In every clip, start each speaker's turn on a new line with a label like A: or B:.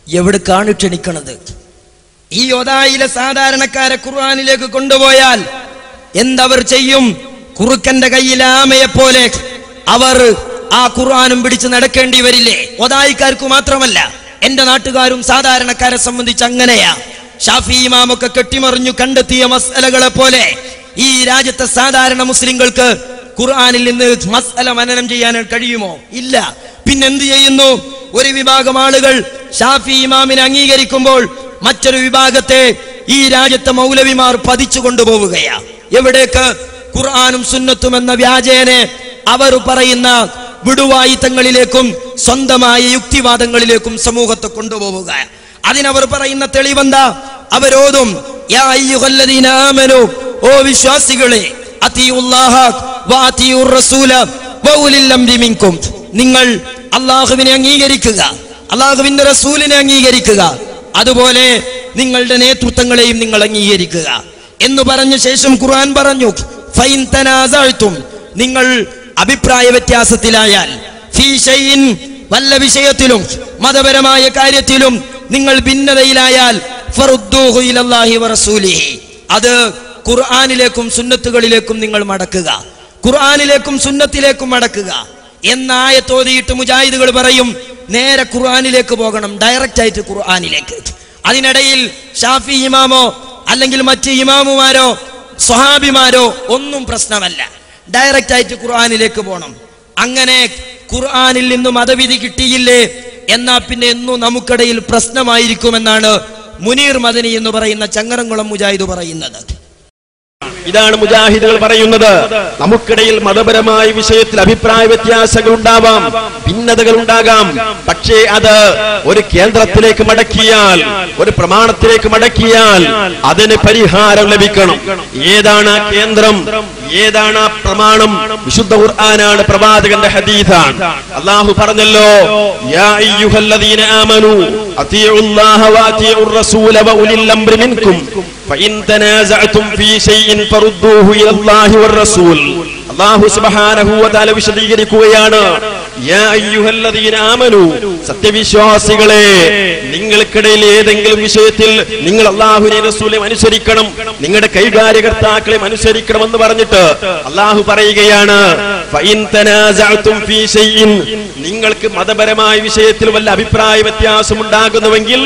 A: എവിടേക്കാണ് ക്ഷണിക്കണത് ഈ ഒതായിലെ സാധാരണക്കാരെ ഖുർആാനിലേക്ക് കൊണ്ടുപോയാൽ എന്തവർ ചെയ്യും കുറുക്കന്റെ കയ്യിൽ ആമയെ പോലെ അവർ ആ ഖുർആാനും പിടിച്ച് നടക്കേണ്ടി വരില്ലേ ഒതായിക്കാർക്ക് മാത്രമല്ല എന്റെ നാട്ടുകാരും സാധാരണക്കാരെ സംബന്ധിച്ച് അങ്ങനെയാ ഷാഫി ഇമാമൊക്കെ കെട്ടിമറിഞ്ഞു കണ്ടെത്തിയ മസലകളെ പോലെ ഈ രാജ്യത്തെ സാധാരണ മുസ്ലിങ്ങൾക്ക് ഖുർആാനിൽ നിന്ന് മസല മനനം ചെയ്യാൻ കഴിയുമോ ഇല്ല പിന്നെന്ത് ചെയ്യുന്നു ഒരു വിഭാഗം ആളുകൾ ഷാഫി ഇമാമിനെ അംഗീകരിക്കുമ്പോൾ മറ്റൊരു വിഭാഗത്തെ ഈ രാജ്യത്തെ മൗലവിമാർ പതിച്ചു കൊണ്ടുപോവുകയാ എവിടേക്ക് ഖുർആാനും സുന്നത്തും എന്ന വ്യാജേനെ അവർ പറയുന്ന വിടുവായിത്തങ്ങളിലേക്കും സ്വന്തമായ യുക്തിവാദങ്ങളിലേക്കും സമൂഹത്തെ കൊണ്ടുപോവുക അതിനവർ പറയുന്ന തെളിവെന്താ അവരോതും യാ അയ്യുഹല്ലദീന ആമനു ഓ വിശ്വാസികളെ അത്തിയുല്ലാഹ വഅത്തിയുർ റസൂല വഉലിൽ അംരി മിൻകും നിങ്ങൾ അള്ളാഹുവിനെ അംഗീകരിക്കുക അള്ളാഹുവിന്റെ റസൂലിനെ അംഗീകരിക്കുക അതുപോലെ നിങ്ങളുടെ നേതൃത്വങ്ങളെയും നിങ്ങൾ അംഗീകരിക്കുക എന്ന് പറഞ്ഞ ശേഷം ഖുർആൻ പറഞ്ഞു ഫൈൻ തനാസഅ്തും നിങ്ങൾ അഭിപ്രായ വ്യത്യാസത്തിലായാൽ ഫീ ഷൈഇൻ വല്ല വിഷയത്തിലും മതപരമായ കാര്യത്തിലും നിങ്ങൾ ഭിന്നതയിലായാൽ ഫറുദ്ദൂഹു ഇലല്ലാഹി വറസൂലിഹി അത് ഖുർആനിലേക്കും സുന്നത്തുകളിലേക്കും നിങ്ങൾ മടക്കുക ഖുർആനിലേക്കും സുന്നത്തിലേക്കും മടക്കുക എന്നായത്തോതിയിട്ട് മുജാഹിദുകൾ പറയും നേരെ ഖുർആനിലേക്ക് പോകണം ഡയറക്റ്റ് ആയിട്ട് ഖുർആനിലേക്ക് അതിനിടയിൽ ഷാഫി ഇമാമോ അല്ലെങ്കിൽ മറ്റ് ഇമാമുമാരോ സ്വഹാബിമാരോ ഒന്നും പ്രശ്നമല്ല ഡയറക്റ്റ് ആയിട്ട് ഖുർആനിലേക്ക് പോകണം അങ്ങനെ ഖുർആനിൽ നിന്ന് മതവിധി കിട്ടിയില്ലേ എന്നാ പിന്നെ എന്നും നമുക്കിടയിൽ പ്രശ്നമായിരിക്കുമെന്നാണ് മുനീർ മദനി എന്ന് പറയുന്ന ചങ്ങരംകുളം മുജാഹിദ് പറയുന്നത്
B: ഇതാണ് മുജാഹിദുകൾ പറയുന്നത് നമുക്കിടയിൽ മതപരമായ വിഷയത്തിൽ അഭിപ്രായ വ്യത്യാസങ്ങൾ ഉണ്ടാവാം ഭിന്നതകൾ ഉണ്ടാകാം പക്ഷേ അത് ഒരു കേന്ദ്രത്തിലേക്ക് മടക്കിയാൽ ഒരു പ്രമാണത്തിലേക്ക് മടക്കിയാൽ അതിന് പരിഹാരം ലഭിക്കണം ഏതാണ് ആ കേന്ദ്രം ഏതാണ് ആ പ്രമാണം വിശുദ്ധ ഖുർആനാണ് പ്രവാചകന്റെ ഹദീസാണ് അള്ളാഹു പറഞ്ഞല്ലോ യാ അയ്യുഹല്ലദീന ആമനു അത്തിയുല്ലാഹ വഅത്തിയുർ റസൂല വഉലിൽ അംരി മിൻകും فإن تنازعتم في شيء فردوه إلى الله والرسول അള്ളാഹു സുബ്ഹാനഹു വതആല വിശദീകരിക്കുകയാണ് യാ അയ്യുഹല്ലദീന ആമനു സത്യവിശ്വാസികളെ നിങ്ങൾക്കിടയിൽ ഏതെങ്കിലും വിഷയത്തിൽ നിങ്ങൾ അള്ളാഹുവിനെ റസൂലെ അനുസരിക്കണം നിങ്ങളുടെ കൈകാര്യകർത്താക്കളെ അനുസരിക്കണം എന്ന് പറഞ്ഞിട്ട് അള്ളാഹു പറയുകയാണ് ഫഇൻ തനാസഅതും ഫീ ഷൈഇൻ നിങ്ങൾക്ക് മതപരമായ വിഷയത്തിൽ വല്ല അഭിപ്രായ വ്യത്യാസം ഉണ്ടാകുന്നുവെങ്കിൽ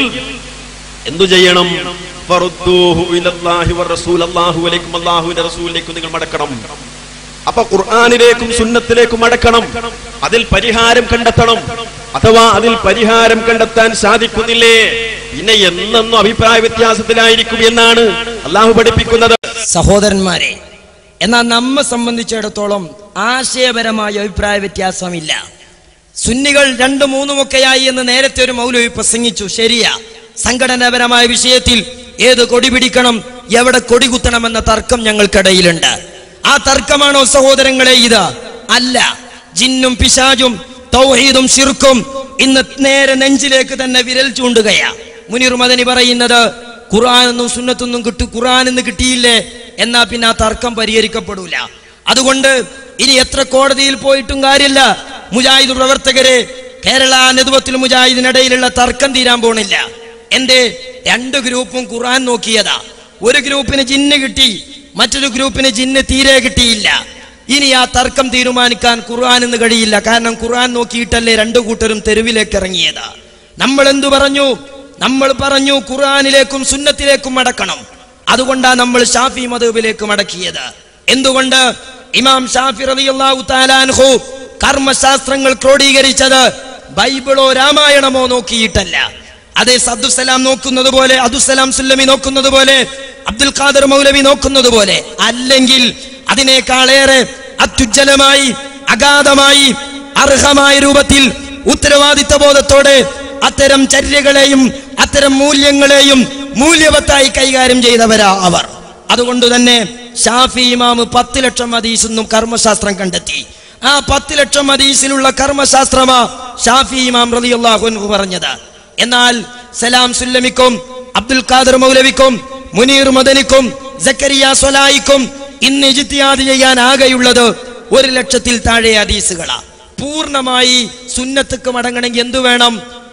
B: എന്തു ചെയ്യണം ഫറുദ്ദൂഹു ഇലല്ലാഹി വറസൂൽ അല്ലാഹുവിലേക്കും അല്ലാഹുവിന്റെ റസൂലിലേക്കും നിങ്ങൾ മടക്കണം അപ്പൊ ഖുർആനിലേക്കും സുന്നത്തിലേക്കും മടക്കണം അതിൽ പരിഹാരം കണ്ടെത്തണം അഥവാ അതിൽ പരിഹാരം കണ്ടെത്താൻ സാധിക്കുന്നില്ലേ പിന്നെ എന്നെന്നും അഭിപ്രായ വ്യത്യാസത്തിലായിരിക്കും എന്നാണ് അള്ളാഹു പഠിപ്പിക്കുന്നത്
A: സഹോദരന്മാരെ എന്നാൽ നമ്മെ സംബന്ധിച്ചിടത്തോളം ആശയപരമായ അഭിപ്രായ വ്യത്യാസമില്ല സുന്നികൾ രണ്ടു മൂന്നുമൊക്കെയായി എന്ന് നേരത്തെ ഒരു മൗലവി പ്രസംഗിച്ചു ശരിയാ സംഘടനാപരമായ വിഷയത്തിൽ ഏത് കൊടി പിടിക്കണം എവിടെ കൊടി കുത്തണമെന്ന തർക്കം ഞങ്ങൾക്കിടയിലുണ്ട് ആ തർക്കമാണോ സഹോദരങ്ങളെ ഇത് അല്ല ജിന്നും പിശാജും തൗഹീദും ശിർക്കും ഇന്ന് നേരെ നെഞ്ചിലേക്ക് തന്നെ വിരൽ ചൂണ്ടുകയാ മുനീർ മദനി പറയുന്നത് ഖുർആാനൊന്നും സുന്നത്തൊന്നും കിട്ടു ഖുർആൻ എന്ന് കിട്ടിയില്ലേ എന്നാ പിന്നെ ആ തർക്കം പരിഹരിക്കപ്പെടൂല അതുകൊണ്ട് ഇനി എത്ര കോടതിയിൽ പോയിട്ടും കാര്യമില്ല മുജാഹിദ് പ്രവർത്തകരെ കേരള നെതുവത്തിൽ മുജാഹിദിനിടയിലുള്ള തർക്കം തീരാൻ പോണില്ല എന്റെ രണ്ട് ഗ്രൂപ്പും ഖുർആൻ നോക്കിയതാ ഒരു ഗ്രൂപ്പിന് ജിന്ന് കിട്ടി മറ്റൊരു ഗ്രൂപ്പിന് ജിന്ന് തീരെ കിട്ടിയില്ല ഇനി ആ തർക്കം തീരുമാനിക്കാൻ ഖുർആൻ എന്ന് കഴിയില്ല കാരണം ഖുർആൻ നോക്കിയിട്ടല്ലേ രണ്ടു കൂട്ടരും തെരുവിലേക്ക് ഇറങ്ങിയതാ നമ്മൾ എന്തു പറഞ്ഞു നമ്മൾ പറഞ്ഞു ഖുർആനിലേക്കും സുന്നത്തിലേക്കും മടക്കണം അതുകൊണ്ടാണ് നമ്മൾ ഷാഫി മതബിലേക്ക് മടക്കിയത് എന്തുകൊണ്ട് ഇമാം ഷാഫി റളിയല്ലാഹു തആല അൻഹു കർമ്മശാസ്ത്രങ്ങൾ ക്രോഡീകരിച്ചത് ബൈബിളോ രാമായണമോ നോക്കിയിട്ടല്ല അതേ സദ്ദുസലാം നോക്കുന്നത് പോലെ അബ്ദുസലാം സുല്ലമി നോക്കുന്നത് പോലെ അബ്ദുൽ ഖാദർ മൗലവി നോക്കുന്നത് പോലെ അല്ലെങ്കിൽ അതിനേക്കാളേറെ അത്യുജ്വലമായി അഗാധമായി അർഹമായ രൂപത്തിൽ ഉത്തരവാദിത്ത ബോധത്തോടെ അത്തരം ചര്യകളെയും അത്തരം മൂല്യങ്ങളെയും മൂല്യവത്തായി കൈകാര്യം ചെയ്തവരാ അവർ അതുകൊണ്ട് തന്നെ ഷാഫി ഇമാമ് പത്ത് ലക്ഷം ഹദീസെന്നും കർമ്മശാസ്ത്രം കണ്ടെത്തി ആ പത്ത് ലക്ഷം ഹദീസിലുള്ള കർമ്മശാസ്ത്രമാ ഷാഫി ഇമാം റളിയല്ലാഹു അൻഹു പറഞ്ഞത് എന്നാൽ സലാം സുല്ലമിക്കും അബ്ദുൽ ഖാദർ മൗലവിക്കും മുനീർ മദനിക്കും സക്കരിയ സ്വലായിക്കും ഇന്ന് ഇജിത്തിയാദ് ചെയ്യാൻ ആകെയുള്ളത് ഒരു ലക്ഷത്തിൽ താഴെ ഹദീസുകളാ പൂർണ്ണമായി സുന്നത്തുക്ക് മടങ്ങണമെങ്കിൽ എന്തു വേണം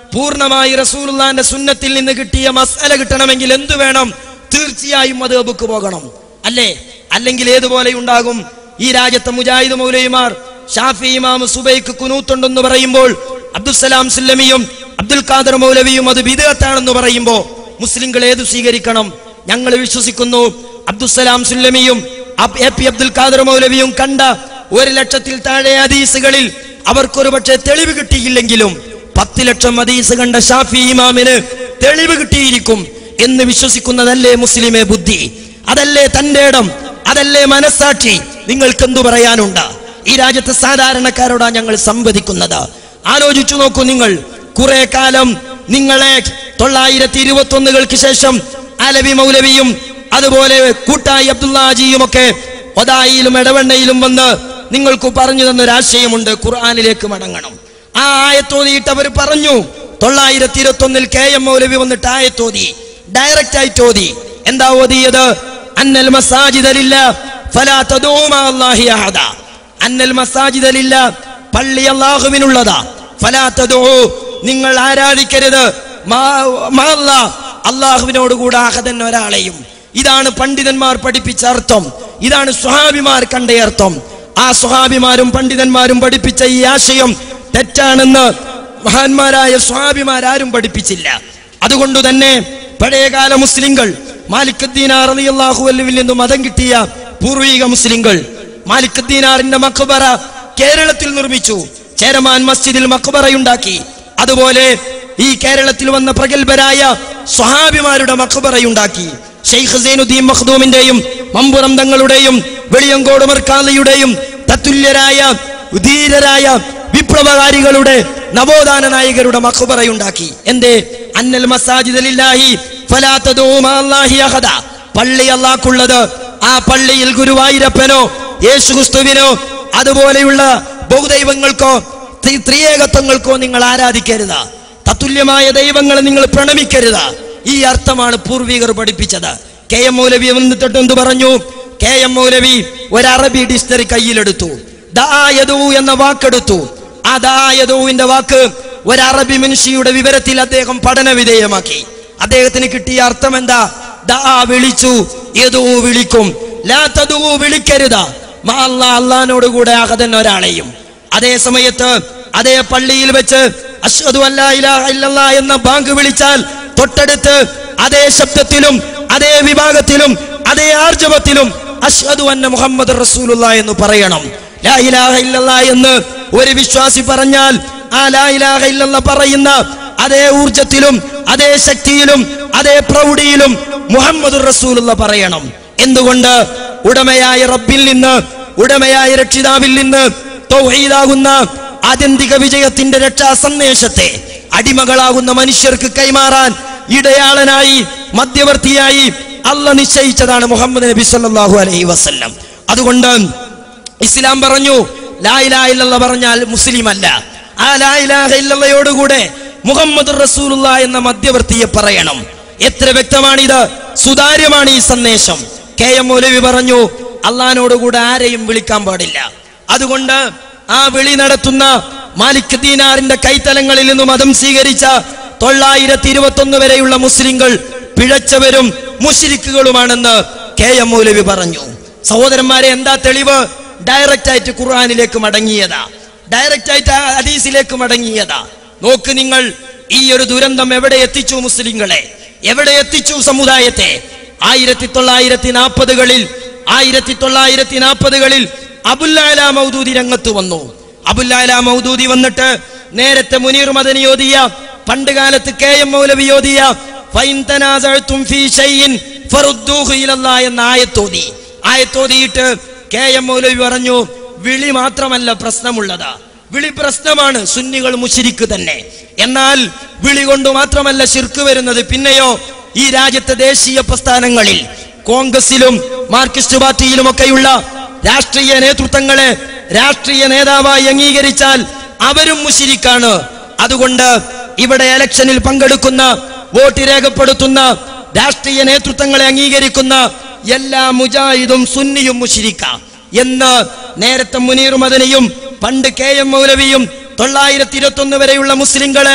A: പൂർണ്ണമായി റസൂലുള്ളാന്റെ സുന്നത്തിൽ നിന്ന് കിട്ടിയ മസാല കിട്ടണമെങ്കിൽ എന്തു വേണം തീർച്ചയായും അത് ബുക്ക് പോകണം അല്ലേ അല്ലെങ്കിൽ ഏതുപോലെ ഉണ്ടാകും ഈ രാജ്യത്തെ മുജാഹിദ് മൗലവിമാർ ഷാഫി ഇമാം സുബൈക്ക് കുനൂത്തുണ്ടെന്ന് പറയുമ്പോൾ അബ്ദുസലാം സുല്ലമിയും അബ്ദുൽ ഖാദർ മൗലവിയും അത് വിദഗത്താണെന്ന് പറയുമ്പോൾ മുസ്ലിങ്ങൾ ഏതു സ്വീകരിക്കണം ഞങ്ങൾ വിശ്വസിക്കുന്നു അബ്ദുസലാം സുല്ലമിയും അബ്- എ പി അബ്ദുൽ ഖാദർ മൗലവിയും കണ്ട ഒരു ലക്ഷത്തിൽ താഴെ ഹദീസുകളിൽ അവർക്കൊരു പക്ഷേ തെളിവ് കിട്ടിയില്ലെങ്കിലും പത്ത് ലക്ഷം ഹദീസ് കണ്ട ഷാഫി ഇമാമിന് തെളിവ് കിട്ടിയിരിക്കും എന്ന് വിശ്വസിക്കുന്നതല്ലേ മുസ്ലിമെ ബുദ്ധി അതല്ലേ തന്റെ ഇടം അതല്ലേ മനസ്സാക്ഷി നിങ്ങൾക്ക് എന്തു പറയാനുണ്ട് ഈ രാജ്യത്തെ സാധാരണക്കാരോടാ ഞങ്ങൾ സംവദിക്കുന്നത് ആലോചിച്ചു നോക്കൂ നിങ്ങൾ കുറെ കാലം നിങ്ങളെ തൊള്ളായിരത്തി ഇരുപത്തി ഒന്നുകൾക്ക് ശേഷം അലവി മൗലവിയും അതുപോലെ കൂട്ടായി അബ്ദുല്ലാജിയും ഒക്കെ ഒതായിലും ഇടവെണ്ണയിലും വന്ന് നിങ്ങൾക്ക് പറഞ്ഞു തന്നൊരാശയമുണ്ട് ഖുർആാനിലേക്ക് മടങ്ങണം ആ ആയത്തോതിയിട്ട് അവർ പറഞ്ഞു തൊള്ളായിരത്തി ഇരുപത്തി ഒന്നിൽ കെ എം മൗലവി വന്നിട്ട് ആയത്തോതി ഡയറക്റ്റ് ആയിട്ട് ഓതി എന്താ ഓതിയത് അന്നൽ മസാജിദലില്ല ഫലാ തദൂ മാ അല്ലാഹി അഹദ അന്നൽ മസാജിദലില്ല പള്ളി അള്ളാഹുവിനുള്ളതാ ഫലാ തദൂ നിങ്ങൾ ആരാധിക്കരുത് മാ- മാ അല്ലാ. അള്ളാഹുവിനോട് കൂടെ അഹദൻ ഒരാളെയും ഇതാണ് പണ്ഡിതന്മാർ പഠിപ്പിച്ച അർത്ഥം ഇതാണ് സ്വഹാബിമാർ കണ്ട അർത്ഥം ആ സ്വഹാബിമാരും പണ്ഡിതന്മാരും പഠിപ്പിച്ച ഈ ആശയം തെറ്റാണെന്ന് മഹാന്മാരായ സ്വാഭിമാരാരും പഠിപ്പിച്ചില്ല അതുകൊണ്ട് തന്നെ പഴയകാല മുസ്ലിങ്ങൾ മാലിക്കുദ്ദീനാർ അലിയല്ലാഹുവല്ലുവിൽ നിന്ന് മതം കിട്ടിയ പൂർവീക മുസ്ലിങ്ങൾ മാലിക്കുദ്ദീനാറിന്റെ മക്ബറ കേരളത്തിൽ നിർമ്മിച്ചു ചേരമാൻ മസ്ജിദിൽ മക്ബറയുണ്ടാക്കി അതുപോലെ ഈ കേരളത്തിൽ വന്ന പ്രഗത്ഭരായ സ്വഹാബിമാരുടെ മക്ബറയുണ്ടാക്കി ഷെയ്ഖ് സൈനുദ്ദീൻ മഖ്ദൂമിന്റെയും മമ്പുറം തങ്ങളുടെയും വെളിയങ്കോട് മർക്കാലിയുടെയും തത്തുല്യരായ ധീരരായ വിപ്ലവകാരികളുടെ നവോത്ഥാന നായകരുടെ മഖബറയുണ്ടാക്കി എന്തേ അന്നൽ മസാജിദലില്ലാഹി ഫലാ തദൂ മാ അല്ലാഹി അഹദ പള്ളി അല്ലാഹ്ക്കുള്ളത് ആ പള്ളിയിൽ ഗുരുവായൂരപ്പനോ യേശുക്രിസ്തുവിനോ അതുപോലെയുള്ള ബഹുദൈവങ്ങൾക്കോ ത്രി- ത്രിയേകത്വങ്ങൾക്കോ നിങ്ങൾ ആരാധിക്കരുത് തത്തുല്യമായ ദൈവങ്ങളെ നിങ്ങൾ പ്രണമിക്കരുത് ഈ അർത്ഥമാണ് പൂർവികർ പഠിപ്പിച്ചത് കെ എം മൗലവി വന്നിട്ട് എന്ത് പറഞ്ഞു കെ എം മൗലവി ഒരു അറബി ഡിക്ഷണറി കയ്യിലെടുത്തു ദായദു എന്ന വാക്കെടുത്തു ആ ദായദുവിന്റെ വാക്ക് ഒരു അറബി മനുഷ്യയുടെ വിവരത്തിൽ അദ്ദേഹം പഠന വിധേയമാക്കി അദ്ദേഹത്തിന് കിട്ടിയ അർത്ഥം എന്താ ദാ വിളിച്ചു യദൂ വിളിക്കും ലാ തദൂ വിളിക്കരുത് മാ അല്ലാ അള്ളഹാനോട് കൂടെ അഹദൻ ഒരാളെയും അതേ സമയത്ത് അതേ പള്ളിയിൽ വെച്ച് അഷ്ഹദു അല്ലാ ഇലാഹ ഇല്ലല്ലാ എന്ന ബാങ്ക് വിളിച്ചാൽ തൊട്ടടുത്ത് അതേ ശബ്ദത്തിലും അതേ വിഭാഗത്തിലും അതേ ആർജവത്തിലും അഷ്ഹദു അന്ന മുഹമ്മദ് റസൂലുള്ള എന്ന് പറയണം ലാ ഇലാഹ ഇല്ലല്ലാ എന്ന് ഒരു വിശ്വാസി പറഞ്ഞാൽ ആ ലാ ഇലാഹ ഇല്ലല്ലാ പറയുന്ന അതേ ഊർജത്തിലും അതേ ശക്തിയിലും അതേ പ്രൗഢിയിലും മുഹമ്മദ് റസൂലുള്ള പറയണം എന്തുകൊണ്ട് ഉടമയായ റബ്ബിൽ നിന്ന് ഉടമയായ രക്ഷിതാവിൽ നിന്ന് തൗഹീദാകുന്ന ആത്യന്തിക വിജയത്തിന്റെ രക്ഷാ സന്ദേശത്തെ അടിമകളാകുന്ന മനുഷ്യർക്ക് കൈമാറാൻ ഇടയാളനായി മധ്യവർത്തിയായി അല്ല നിശ്ചയിച്ചതാണ് മുഹമ്മദ് നബി സല്ലല്ലാഹു അലൈഹി വസല്ലം അതുകൊണ്ട് ഇസ്ലാം പറഞ്ഞു ലാ ഇലാഹ ഇല്ലല്ലാഹ് പറഞ്ഞാൽ മുസ്ലിം അല്ല ആ ലാ ഇലാഹ ഇല്ലല്ലയോടുകൂടെ മുഹമ്മദ് റസൂലുള്ള എന്ന മധ്യവർത്തിയെ പറയണം എത്ര വ്യക്തമാണിത് സുതാര്യമാണ് ഈ സന്ദേശം കെ എം മൗലവി പറഞ്ഞു അള്ളഹാനോടുകൂടെ ആരെയും വിളിക്കാൻ പാടില്ല അതുകൊണ്ട് ആ വിളി നടത്തുന്ന മാലിക് ദീനാറിന്റെ കൈത്തലങ്ങളിൽ നിന്ന് മതം സ്വീകരിച്ച തൊള്ളായിരത്തി ഇരുപത്തി ഒന്ന് വരെയുള്ള മുസ്ലിങ്ങൾ പിഴച്ചവരും മുഷിരിക്കുകളുമാണെന്ന് കെ എം മൗലവി പറഞ്ഞു സഹോദരന്മാരെ എന്താ തെളിവ് ഡയറക്റ്റ് ആയിട്ട് ഖുർആാനിലേക്ക് മടങ്ങിയതാ ഡയറക്റ്റ് ആയിട്ട് ആ ഹദീസിലേക്ക് മടങ്ങിയതാ നോക്ക് നിങ്ങൾ ഈ ഒരു ദുരന്തം എവിടെ എത്തിച്ചു മുസ്ലിങ്ങളെ എവിടെ എത്തിച്ചു സമുദായത്തെ ആയിരത്തി തൊള്ളായിരത്തി നാൽപ്പതുകളിൽ ആയിരത്തി തൊള്ളായിരത്തി നാൽപ്പതുകളിൽ അബുല്ലാല മൗദൂദി രംഗത്ത് വന്നു അബുല്ലാല മൗദൂദി വന്നിട്ട് നേരത്തെ മുനീർ മദനി ഓതിയ പണ്ട് കാലത്ത് കെ എം മൗലവി ഓതിയ ഫൈൻ തനാസഅ്തും ഫീ ഷൈഇൻ ഫറുദ്ദൂഹു ഇലല്ലാഹ് എന്ന ആയത്തോതി ആയത്തോതിയിട്ട് കെ എം മൗലവി പറഞ്ഞു വിളി മാത്രമല്ല പ്രശ്നമുള്ളത് വിളി പ്രശ്നമാണ് സുന്നികൾ മുശിരിക്ക് തന്നെ എന്നാൽ വിളി കൊണ്ട് മാത്രമല്ല ശിർക്ക് വരുന്നത് പിന്നെയോ ഈ രാജ്യത്തെ ദേശീയ പ്രസ്ഥാനങ്ങളിൽ കോൺഗ്രസിലും മാർക്സിസ്റ്റ് പാർട്ടിയിലുമൊക്കെയുള്ള രാഷ്ട്രീയ നേതൃത്വങ്ങളെ രാഷ്ട്രീയ നേതാവായി അംഗീകരിച്ചാൽ അവരും മുശിരിക്കാണ് അതുകൊണ്ട് ഇവിടെ ഇലക്ഷനിൽ പങ്കെടുക്കുന്ന വോട്ട് രേഖപ്പെടുത്തുന്ന രാഷ്ട്രീയ നേതൃത്വങ്ങളെ അംഗീകരിക്കുന്ന എല്ലാ മുജാഹിദും സുന്നിയും മുഷിരിക്കാം എന്ന് നേരത്തെ മുനീർ മദനിയും പണ്ട് കെ എം മൗലവിയും തൊള്ളായിരത്തി ഇരുപത്തി ഒന്ന് വരെയുള്ള മുസ്ലിങ്ങളെ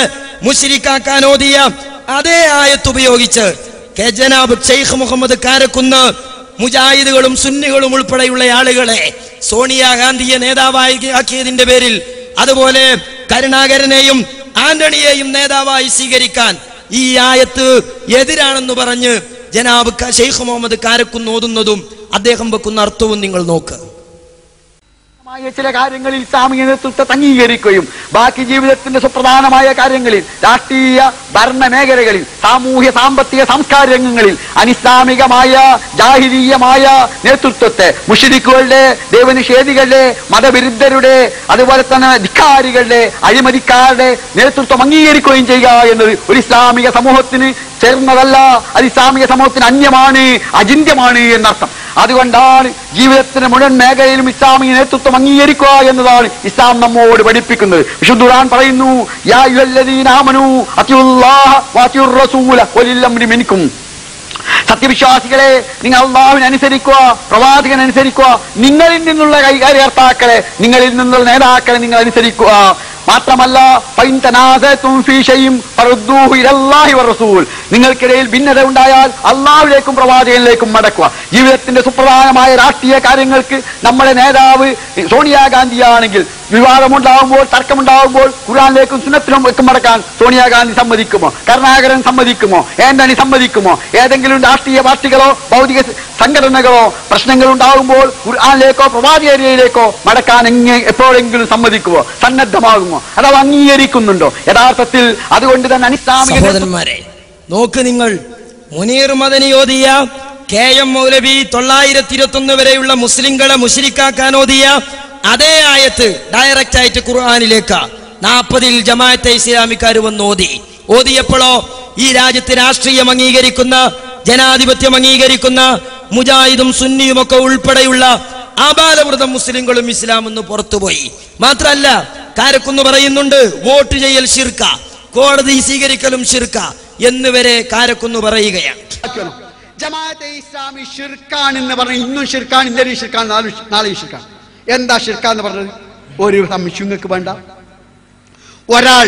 A: മുഷിരിക്കാക്കാൻ ഓതിയ അതേ ആയത്ത് ഉപയോഗിച്ച് കെ ജനാബ് ഷെയ്ഖ് മുഹമ്മദ് കാരക്കുന്ന് മുജാഹിദുകളും സുന്നികളും ഉൾപ്പെടെയുള്ള ആളുകളെ സോണിയാഗാന്ധിയെ നേതാവായി ആക്കിയതിന്റെ പേരിൽ അതുപോലെ കരുണാകരനെയും ആന്റണിയെയും നേതാവായി സ്വീകരിക്കാൻ ഈ ആയത്ത് എതിരാണെന്ന് പറഞ്ഞ് ജനാബ് ക- ഷെയ്ഖ് മുഹമ്മദ് കാരക്കുന്ന് ഓതുന്നതും അദ്ദേഹം വെക്കുന്ന അർത്ഥവും നിങ്ങൾ നോക്ക്
C: മായ ചില കാര്യങ്ങളിൽ ഇസ്ലാമിക നേതൃത്വത്തെ അംഗീകരിക്കുകയും ബാക്കി ജീവിതത്തിന്റെ സുപ്രധാനമായ കാര്യങ്ങളിൽ രാഷ്ട്രീയ ഭരണ മേഖലകളിൽ സാമൂഹ്യ സാമ്പത്തിക സംസ്കാര രംഗങ്ങളിൽ അനിസ്ലാമികമായ ജാഹിരീയമായ നേതൃത്വത്തെ മുഷരിക്കുകളുടെ ദൈവനിഷേധികളുടെ മതവിരുദ്ധരുടെ അതുപോലെ തന്നെ ധിക്കാരികളുടെ അഴിമതിക്കാരുടെ നേതൃത്വം അംഗീകരിക്കുകയും ചെയ്യുക എന്നത് ഒരു ഇസ്ലാമിക സമൂഹത്തിന് ചേർന്നതല്ല അത് ഇസ്ലാമിക സമൂഹത്തിന് അന്യമാണ് അചിന്യമാണ് എന്നർത്ഥം അതുകൊണ്ടാണ് ജീവിതത്തിന്റെ മുഴുവൻ മേഖലയിലും ഇസ്ലാമിക നേതൃത്വം അംഗീകരിക്കുക എന്നതാണ് ഇസ്ലാം നമ്മോട് പഠിപ്പിക്കുന്നത് വിശുദ്ധ ഖുർആൻ പറയുന്നു യാ അയ്യുഹല്ലദീന ആമനൂ അത്തിയുല്ലാഹ വഅത്തിയുർ റസൂല വലിൽ അംരി മിൻകും സത്യവിശ്വാസികളെ നിങ്ങൾ അള്ളാഹുവിനെ അനുസരിക്കുക പ്രവാചകൻ അനുസരിക്കുക നിങ്ങളിൽ നിന്നുള്ള കൈകാര്യകർത്താക്കളെ നിങ്ങളിൽ നിന്നുള്ള നേതാക്കളെ നിങ്ങൾ അനുസരിക്കുക മാത്രമല്ല ഫൈൻ തനാസഅതും ഫീ ഷൈഇൻ ഫറുദ്ദൂഹു ഇലല്ലാഹി വറസൂൽ നിങ്ങൾക്കിടയിൽ ഭിന്നത ഉണ്ടായാൽ അള്ളാഹുവിലേക്കും പ്രവാചകനിലേക്കും മടക്കുക ജീവിതത്തിന്റെ സുപ്രധാനമായ രാഷ്ട്രീയ കാര്യങ്ങൾക്ക് നമ്മുടെ നേതാവ് സോണിയാഗാന്ധിയാണെങ്കിൽ വിവാദമുണ്ടാകുമ്പോൾ തർക്കമുണ്ടാകുമ്പോൾ ഖുർആനിലേക്കും സുന്നത്തിലും ഒക്കെ മടക്കാൻ സോണിയാഗാന്ധി സമ്മതിക്കുമോ കരുണാകരൻ സമ്മതിക്കുമോ ആന്റണി സമ്മതിക്കുമോ ഏതെങ്കിലും രാഷ്ട്രീയ പാർട്ടികളോ ഭൗതിക സംഘടനകളോ പ്രശ്നങ്ങൾ ഉണ്ടാകുമ്പോൾ ഖുർആനിലേക്കോ പ്രവാചകരിയിലേക്കോ മടക്കാൻ എങ്ങനെ എപ്പോഴെങ്കിലും സമ്മതിക്കുമോ സന്നദ്ധമാകുമോ അഥവാ അംഗീകരിക്കുന്നുണ്ടോ യഥാർത്ഥത്തിൽ അതുകൊണ്ട് തന്നെ അനിസ്ലാമിക
A: സഹോദരന്മാരെ നോക്ക് നിങ്ങൾ മുനീർ മദനി ഓതിയ കെ എം മൗലവി തൊള്ളായിരത്തി ഇരുപത്തി ഒന്ന് വരെയുള്ള മുസ്ലിങ്ങളെ മുഷിരിക്കാക്കാൻ ഓതിയ അതേ ആയത്ത് ഡയറക്റ്റ് ആയിട്ട് ഖുർആാനിലേക്ക് നാൽപ്പതിൽ ജമാഅത്തെ ഇസ്ലാമിക്കാർ വന്ന് ഓതി ഓതിയപ്പോഴോ ഈ രാജ്യത്ത് രാഷ്ട്രീയം അംഗീകരിക്കുന്ന ജനാധിപത്യം അംഗീകരിക്കുന്ന മുജാഹിദും സുന്നിയും ഒക്കെ ഉൾപ്പെടെയുള്ള ആബാലവൃതം മുസ്ലിങ്ങളും ഇസ്ലാം എന്ന് പുറത്തുപോയി മാത്രല്ല കാരക്കുന്ന് പറയുന്നുണ്ട് വോട്ട് ചെയ്യൽ ശിർക്ക കോടതി സ്വീകരിക്കലും ശിർക്ക എന്നുവരെ കാരക്കുന്ന് പറയുകയാണ്
C: ആക്കണം. ജമാഅത്തെ ഇസ്ലാമി ഷിർക്കാൻ എന്ന് പറഞ്ഞ ഇന്നും ഷിർക്കാൻ ഇന്നലെയും ഷിർക്കാൻ നാളെ നാളെയും ഷിർക്കാൻ എന്താ ഷിർക്ക എന്ന് പറഞ്ഞത് ഒരു സംശയം നിങ്ങൾക്ക് വേണ്ട ഒരാൾ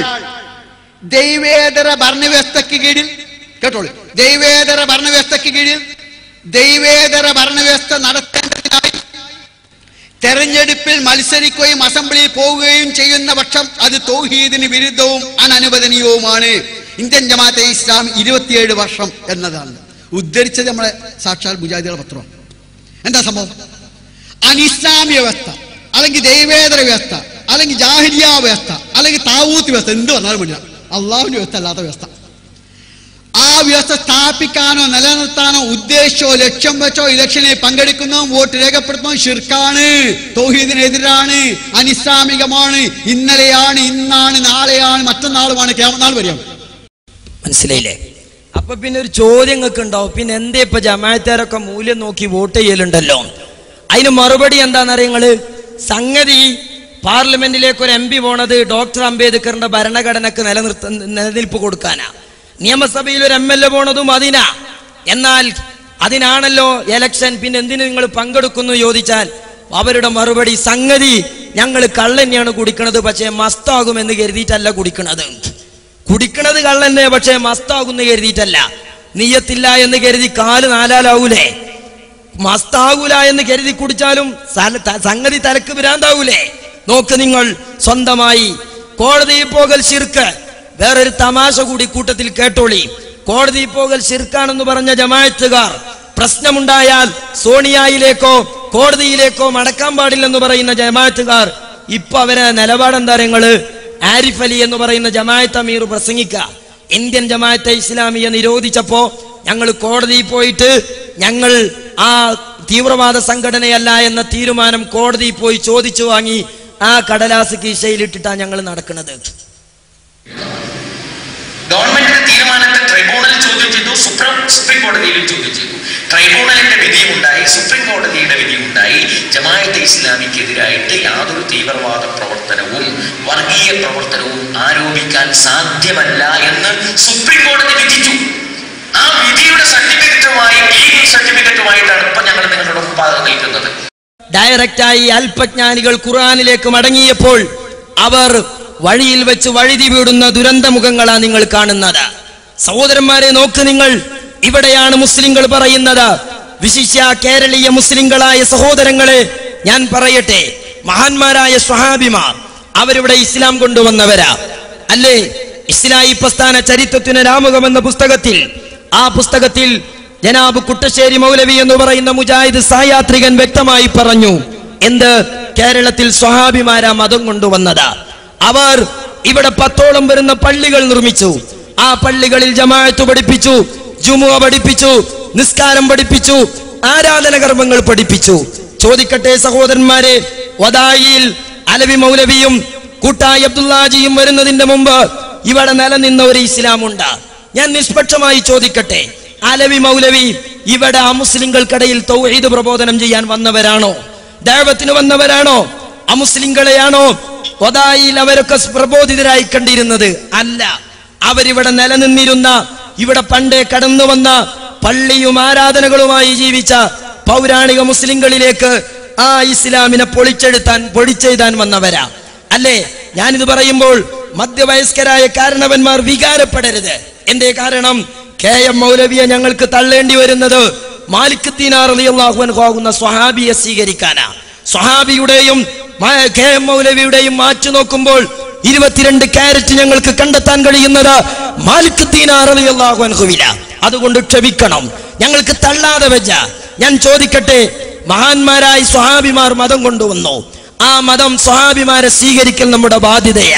C: ദൈവേതര ഭരണവ്യവസ്ഥയ്ക്ക് കീഴിൽ കേട്ടോളൂ ദൈവേതര ഭരണവ്യവസ്ഥയ്ക്ക് കീഴിൽ ദൈവേതര ഭരണവ്യവസ്ഥ നടത്തേണ്ടതിനായി തെരഞ്ഞെടുപ്പിൽ മത്സരിക്കുകയും അസംബ്ലിയിൽ പോവുകയും ചെയ്യുന്ന പക്ഷം അത് തൗഹീദിന് വിരുദ്ധവും അനനുവദനീയവുമാണ് ഇന്ത്യൻ ജമാഅത്തെ ഇസ്ലാം ഇരുപത്തിയേഴ് വർഷം എന്നതാണ് ഉദ്ധരിച്ചത് നമ്മളെ സാക്ഷാൽ മുജാഹിദികളുടെ പത്രം എന്താ സംഭവം അനിസ്ലാമിക വ്യവസ്ഥ അല്ലെങ്കിൽ ദൈവേതര വ്യവസ്ഥ അല്ലെങ്കിൽ ജാഹിരിയ വ്യവസ്ഥ അല്ലെങ്കിൽ താവൂത്ത് വ്യവസ്ഥ എന്ത് പറഞ്ഞാലും വേണ്ടില്ല അള്ളാഹുവിന്റെ വ്യവസ്ഥ അല്ലാത്ത വ്യവസ്ഥ ആ വ്യവസ്ഥ സ്ഥാപിക്കാനോ നിലനിർത്താനോ ഉദ്ദേശിച്ചോ ലക്ഷ്യം വെച്ചോ ഇലക്ഷനിൽ പങ്കെടുക്കുന്നോ വോട്ട് രേഖപ്പെടുത്തുന്നോ ഷിർക്കാണ് തൗഹീദിനെതിരാണ് അനിസ്ലാമികമാണ് ഇന്നലെയാണ് ഇന്നാണ് നാളെയാണ് മറ്റന്നാളുമാണ് കേമനാൾ വരെയാണ്
A: മനസ്സിലായില്ലേ അപ്പൊ പിന്നെ ഒരു ചോദ്യം നിങ്ങൾക്ക് ഉണ്ടാവും പിന്നെ എന്തേ ഇപ്പൊ ജമാഅത്തുകാരൊക്കെ മൂല്യം നോക്കി വോട്ട് ചെയ്യലുണ്ടല്ലോ അതിന് മറുപടി എന്താണെന്നറിയങ്ങള് സംഗതി പാർലമെന്റിലേക്ക് ഒരു എം പി പോണത് ഡോക്ടർ അംബേദ്കറിന്റെ ഭരണഘടനക്ക് നിലനിർത്ത നിലനിൽപ്പ് കൊടുക്കാനാ നിയമസഭയിൽ ഒരു എം എൽ എ പോണതും അതിനാ എന്നാൽ അതിനാണല്ലോ എലക്ഷൻ പിന്നെ എന്തിനു നിങ്ങൾ പങ്കെടുക്കുന്നു ചോദിച്ചാൽ അവരുടെ മറുപടി സംഗതി ഞങ്ങൾ കള്ളന്നെയാണ് കുടിക്കണത് പക്ഷേ മസ്താകുമെന്ന് കരുതിയിട്ടല്ല കുടിക്കണത് കുടിക്കണത് കള്ളന്നെ പക്ഷേ മസ്താകുന്ന് കരുതിയിട്ടല്ല നീയത്തില്ല എന്ന് കരുതി കാല് നാലാലാവൂലേ മസ്താകൂല എന്ന് കരുതി കുടിച്ചാലും സല- ത- സംഗതി തലക്ക് ഭ്രാന്താവൂലേ നോക്ക് നിങ്ങൾ സ്വന്തമായി കോടതിയിൽ പോകൽ ശിർക്ക് വേറൊരു തമാശ കൂടി കൂട്ടത്തിൽ കേട്ടോളി കോടതിയിൽ പോകൽ ശിർക്കാണെന്ന് പറഞ്ഞ ജമായത്തുകാർ പ്രശ്നമുണ്ടായാൽ സോണിയായിലേക്കോ കോടതിയിലേക്കോ മടക്കാൻ പാടില്ലെന്ന് പറയുന്ന ജമായത്തുകാർ ഇപ്പൊ അവരെ നിലപാടെന്താ നിങ്ങള് ആരിഫ് അലി എന്ന് പറയുന്ന ജമായത്ത് അമീർ പ്രസംഗിക്ക ഇന്ത്യൻ ജമാഅത്തെ ഇസ്ലാമിയെ നിരോധിച്ചപ്പോ ഞങ്ങൾ കോടതിയിൽ പോയിട്ട് ഞങ്ങൾ ആ തീവ്രവാദ സംഘടനയല്ല എന്ന തീരുമാനം കോടതിയിൽ പോയി ചോദിച്ചു വാങ്ങി ആ കടലാസ് കീശയിലിട്ടിട്ടാണ് ഞങ്ങൾ നടക്കുന്നത്
D: ഗവൺമെന്റിന്റെ തീരുമാനത്തെ ട്രൈബ്യൂണൽ ചോദ്യം ചെയ്തു സുപ്രീം സുപ്രീം കോടതിയിലും ചോദ്യം ചെയ്തു ട്രൈബ്യൂണലിന്റെ വിധിയും ഉണ്ടായി സുപ്രീം കോടതിയുടെ വിധിയും ഉണ്ടായി ജമായത്തെ ഇസ്ലാമിക്കെതിരായിട്ട് യാതൊരു തീവ്രവാദ പ്രവർത്തനവും വർഗീയ പ്രവർത്തനവും ആരോപിക്കാൻ സാധ്യമല്ല എന്ന് സുപ്രീം കോടതി വിധിച്ചു ആ വിധിയുടെ സർട്ടിഫിക്കറ്റുമായി ലീഗൽ സർട്ടിഫിക്കറ്റുമായിട്ടാണ് ഇപ്പൊ ഞങ്ങൾ നിങ്ങളുടെ മുമ്പാകെ നിൽക്കുന്നത്
A: ഡയറക്റ്റായി അല്പജ്ഞാനികൾ ഖുർആനിലേക്ക് മടങ്ങിയപ്പോൾ അവർ വഴിയിൽ വെച്ച് വഴുതി വീടുന്ന ദുരന്തമുഖങ്ങളാണ് നിങ്ങൾ കാണുന്നത് സഹോദരന്മാരെ നോക്ക് നിങ്ങൾ ഇവിടെയാണ് മുസ്ലിങ്ങൾ പറയുന്നത് വിശിഷ്യ കേരളീയ മുസ്ലിങ്ങളായ സഹോദരങ്ങളെ ഞാൻ പറയട്ടെ മഹാന്മാരായ സ്വഹാബിമാർ അവരിവിടെ ഇസ്ലാം കൊണ്ടുവന്നവരാ അല്ലേ ഇസ്ലായി പ്രസ്ഥാന ചരിത്രത്തിന് രാമുഖം എന്ന പുസ്തകത്തിൽ ആ പുസ്തകത്തിൽ ജനാബ് കുട്ടശ്ശേരി മൗലവി എന്ന് പറയുന്ന മുജാഹിദ് സഹയാത്രികൻ വ്യക്തമായി പറഞ്ഞു എന്ത് കേരളത്തിൽ സ്വഹാബിമാരാ മതം കൊണ്ടുവന്നത് അവർ ഇവിടെ പത്തോളം വരുന്ന പള്ളികൾ നിർമ്മിച്ചു ആ പള്ളികളിൽ ജമാഅത്ത് പഠിപ്പിച്ചു ജുമുഅ പഠിപ്പിച്ചു നിസ്കാരം പഠിപ്പിച്ചു ആരാധന കർമ്മങ്ങൾ പഠിപ്പിച്ചു ചോദിക്കട്ടെ സഹോദരന്മാരെ വദായിയിൽ അലവി മൗലവിയും കൂട്ടായി അബ്ദുല്ലാജിയും വരുന്നതിന്റെ മുമ്പ് ഇവിടെ നിലനിന്ന ഒരു ഇസ്ലാമുണ്ട് ഞാൻ നിഷ്പക്ഷമായി ചോദിക്കട്ടെ അലവി മൗലവി ഇവിടെ അമുസ്ലിങ്ങൾക്കിടയിൽ തൗഹീദ് പ്രബോധനം ചെയ്യാൻ വന്നവരാണോ ദൈവത്തിന് വന്നവരാണോ അമുസ്ലിങ്ങളെയാണോ വദായിൽ അവരൊക്കെ പ്രബോധിതരായി കണ്ടിരുന്നത് അല്ല അവരിവിടെ നിലനിന്നിരുന്ന ഇവിടെ പണ്ടേ കടന്നു വന്ന പള്ളിയും ആരാധനകളുമായി ജീവിച്ച പൗരാണിക മുസ്ലിങ്ങളിലേക്ക് ആ ഇസ്ലാമിനെ പൊളിച്ചെടുത്താൻ പൊളിച്ചെഴുതാൻ വന്നവരാ അല്ലേ ഞാനിത് പറയുമ്പോൾ മധ്യവയസ്കരായ കാരണവന്മാർ വികാരപ്പെടരുത് എന്തേ കാരണം കെ എം മൗലവിയെ ഞങ്ങൾക്ക് തള്ളേണ്ടി വരുന്നത് മാലിക് ദീനാർ ആകുന്ന സ്വഹാബിയെ സ്വീകരിക്കാനാ സ്വഹാബിയുടെയും മ- കെ എം മൗലവിയുടെയും മാറ്റി നോക്കുമ്പോൾ ഇരുപത്തിരണ്ട് ക്യാരറ്റ് ഞങ്ങൾക്ക് കണ്ടെത്താൻ കഴിയുന്നത് മാലിക് ദീനാർ അൻഹുവില അതുകൊണ്ട് ക്ഷമിക്കണം ഞങ്ങൾക്ക് തള്ളാതെ വെച്ച ഞാൻ ചോദിക്കട്ടെ മഹാന്മാരായി സ്വഹാബിമാർ മതം കൊണ്ടുവന്നു ആ മതം സ്വഹാബിമാരെ സ്വീകരിക്കൽ നമ്മുടെ ബാധ്യതയാ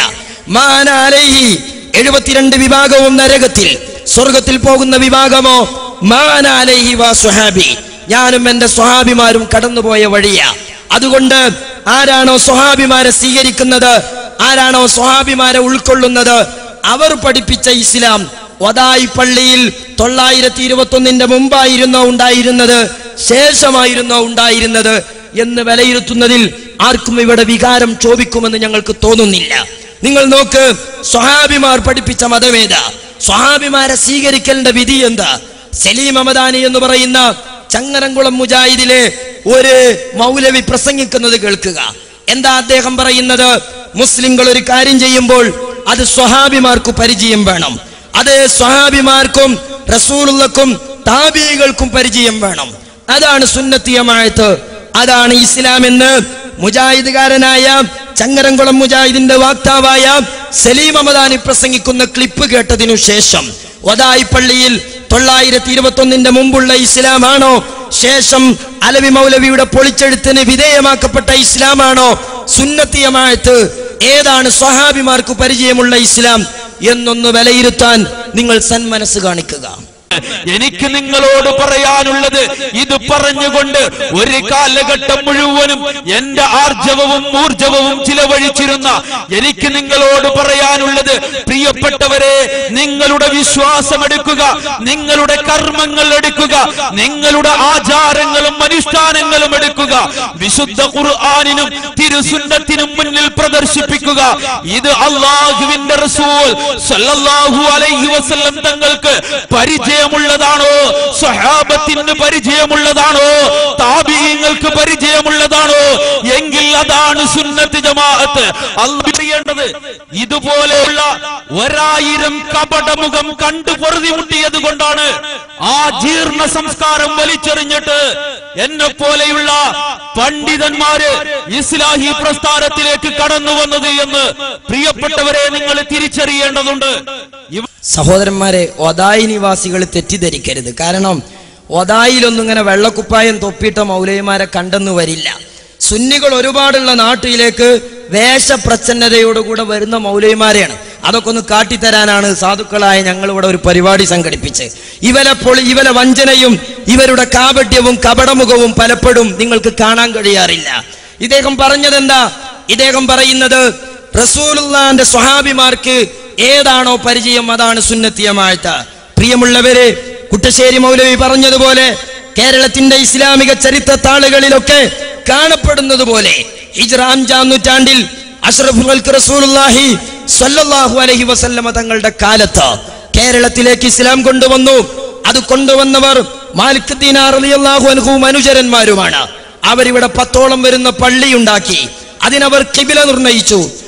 A: മാനാലൈഹി എഴുപത്തിരണ്ട് വിഭാഗവും നരകത്തിൽ സ്വർഗത്തിൽ പോകുന്ന വിഭാഗമോ മാനാലൈഹി വാ സുഹാബി ഞാനും എന്റെ സ്വഹാബിമാരും കടന്നുപോയ വഴിയാ അതുകൊണ്ട് ആരാണോ സ്വഹാബിമാരെ സ്വീകരിക്കുന്നത് ആരാണോ സ്വഹാബിമാരെ ഉൾക്കൊള്ളുന്നത് അവർ പഠിപ്പിച്ച ഇസ്ലാം വദായി പള്ളിയിൽ തൊള്ളായിരത്തി ഇരുപത്തി ഒന്നിന്റെ മുമ്പായിരുന്നോ ഉണ്ടായിരുന്നത് ശേഷമായിരുന്നോ ഉണ്ടായിരുന്നത് എന്ന് വിലയിരുത്തുന്നതിൽ ആർക്കും ഇവിടെ വികാരം ചോദിക്കുമെന്ന് ഞങ്ങൾക്ക് തോന്നുന്നില്ല നിങ്ങൾ നോക്ക് സ്വഹാബിമാർ പഠിപ്പിച്ച മതമേത സ്വഹാബിമാരെ സ്വീകരിക്കേണ്ട വിധി എന്താ സലീം അമദാനി എന്ന് പറയുന്ന ചങ്ങരംകുളം മുജാഹിദിലെ ഒരു മൗലവി പ്രസംഗിക്കുന്നത് കേൾക്കുക എന്താ അദ്ദേഹം പറയുന്നത് മുസ്ലിങ്ങൾ ഒരു കാര്യം ചെയ്യുമ്പോൾ അത് സ്വഹാബിമാർക്ക് പരിചയം വേണം അത് സ്വഹാബിമാർക്കും റസൂലുള്ളക്കും താബികൾക്കും പരിചയം വേണം അതാണ് സുന്നത്തിയമായത് അതാണ് ഇസ്ലാം എന്ന് മുജാഹിദുകാരനായ ചങ്ങരംകുളം മുജാഹിദിന്റെ വാക്താവായ സലീം അമദാനി പ്രസംഗിക്കുന്ന ക്ലിപ്പ് കേട്ടതിനു ശേഷം ഒതായി പള്ളിയിൽ തൊള്ളായിരത്തി ഇരുപത്തി ഒന്നിന്റെ മുമ്പുള്ള ഇസ്ലാമാണോ ശേഷം അലവി മൗലവിയുടെ പൊളിച്ചെഴുത്തിന് വിധേയമാക്കപ്പെട്ട ഇസ്ലാമാണോ സുന്നത്തിയമായത് ഏതാണ് സ്വഹാബിമാർക്ക് പരിചയമുള്ള ഇസ്ലാം എന്നൊന്ന് വിലയിരുത്താൻ നിങ്ങൾ സന്മനസ് കാണിക്കുക
E: എനിക്ക് നിങ്ങളോട് പറയാനുള്ളത് ഇത് പറഞ്ഞുകൊണ്ട് ഒരു കാലഘട്ടം മുഴുവനും എന്റെ ആർജവവും ഊർജവവും ചിലവഴിച്ചിരുന്ന എനിക്ക് നിങ്ങളോട് പറയാനുള്ളത് പ്രിയപ്പെട്ടവരെ നിങ്ങളുടെ വിശ്വാസം എടുക്കുക നിങ്ങളുടെ കർമ്മങ്ങൾ എടുക്കുക നിങ്ങളുടെ ആചാരങ്ങളും അനുഷ്ഠാനങ്ങളും എടുക്കുക വിശുദ്ധ ഖുർആാനിനും തിരുസുന്നത്തിനും മുന്നിൽ പ്രദർശിപ്പിക്കുക ഇത് അള്ളാഹുവിന്റെ റസൂൽ സല്ലല്ലാഹു അലൈഹി വസല്ലം തങ്ങൾക്ക് പരിചയമുള്ളതാണോ സഹാബത്തിന് പരിചയമുള്ളതാണോ താബീങ്ങൾക്ക് പരിചയമുള്ളതാണോ എങ്കിൽ അതാണ് സുന്നത്ത് ജമാഅത്ത് അള്ളാഹ് ചെയ്യേണ്ടത് ഇതുപോലെയുള്ള ഒരായിരം കപടമുഖം കണ്ടു പൊറുതി മുട്ടിയത് കൊണ്ടാണ് ആ ജീർണ സംസ്കാരം വലിച്ചെറിഞ്ഞിട്ട് എന്നെ പോലെയുള്ള പണ്ഡിതന്മാര് ഇസ്ലാഹി പ്രസ്ഥാനത്തിലേക്ക് കടന്നു വന്നത് എന്ന് പ്രിയപ്പെട്ടവരെ നിങ്ങൾ തിരിച്ചറിയേണ്ടതുണ്ട് ഇവ
A: സഹോദരന്മാരെ ഒതായി നിവാസികൾ തെറ്റിദ്ധരിക്കരുത് കാരണം ഒതായിലൊന്നും ഇങ്ങനെ വെള്ളക്കുപ്പായം തൊപ്പിയിട്ട മൗലവിമാരെ കണ്ടെന്ന് വരില്ല സുന്നികൾ ഒരുപാടുള്ള നാട്ടിലേക്ക് വേഷപ്രച്ഛന്നതയോടുകൂടെ വരുന്ന മൗലവിമാരെയാണ് അതൊക്കെ ഒന്ന് കാട്ടിത്തരാനാണ് സാധുക്കളായ ഞങ്ങൾ ഇവിടെ ഒരു പരിപാടി സംഘടിപ്പിച്ച് ഇവരെ പൊളി ഇവരെ വഞ്ചനയും ഇവരുടെ കാപട്യവും കപടമുഖവും പലപ്പോഴും നിങ്ങൾക്ക് കാണാൻ കഴിയാറില്ല ഇദ്ദേഹം പറഞ്ഞതെന്താ ഇദ്ദേഹം പറയുന്നത് റസൂലുള്ളാന്റെ സ്വഹാബിമാർക്ക് ഏതാണോ പരിചയം അതാണ് സുന്നത്തിയമാഴ്ത്ത പ്രിയമുള്ളവരെ കുട്ടശ്ശേരി മൗലവി പറഞ്ഞതുപോലെ കേരളത്തിന്റെ ഇസ്ലാമിക ചരിത്ര താളുകളിലൊക്കെ കാണപ്പെടുന്നത് പോലെ ഹിജ്റ അഞ്ചാം നൂറ്റാണ്ടിൽ അഷ്റഫുൽ റസൂലുള്ളാഹി സ്വല്ലല്ലാഹു അലൈഹി വസല്ലമ തങ്ങളുടെ കാലത്ത് കേരളത്തിലേക്ക് ഇസ്ലാം കൊണ്ടുവന്നു അത് കൊണ്ടുവന്നവർ മാലിക് ദീനാർ റളിയല്ലാഹു അൻഹുവും അനുചരന്മാരുമാണ് അവരിവിടെ പത്തോളം വരുന്ന പള്ളിയുണ്ടാക്കി അതിനവർ കിബില നിർണയിച്ചു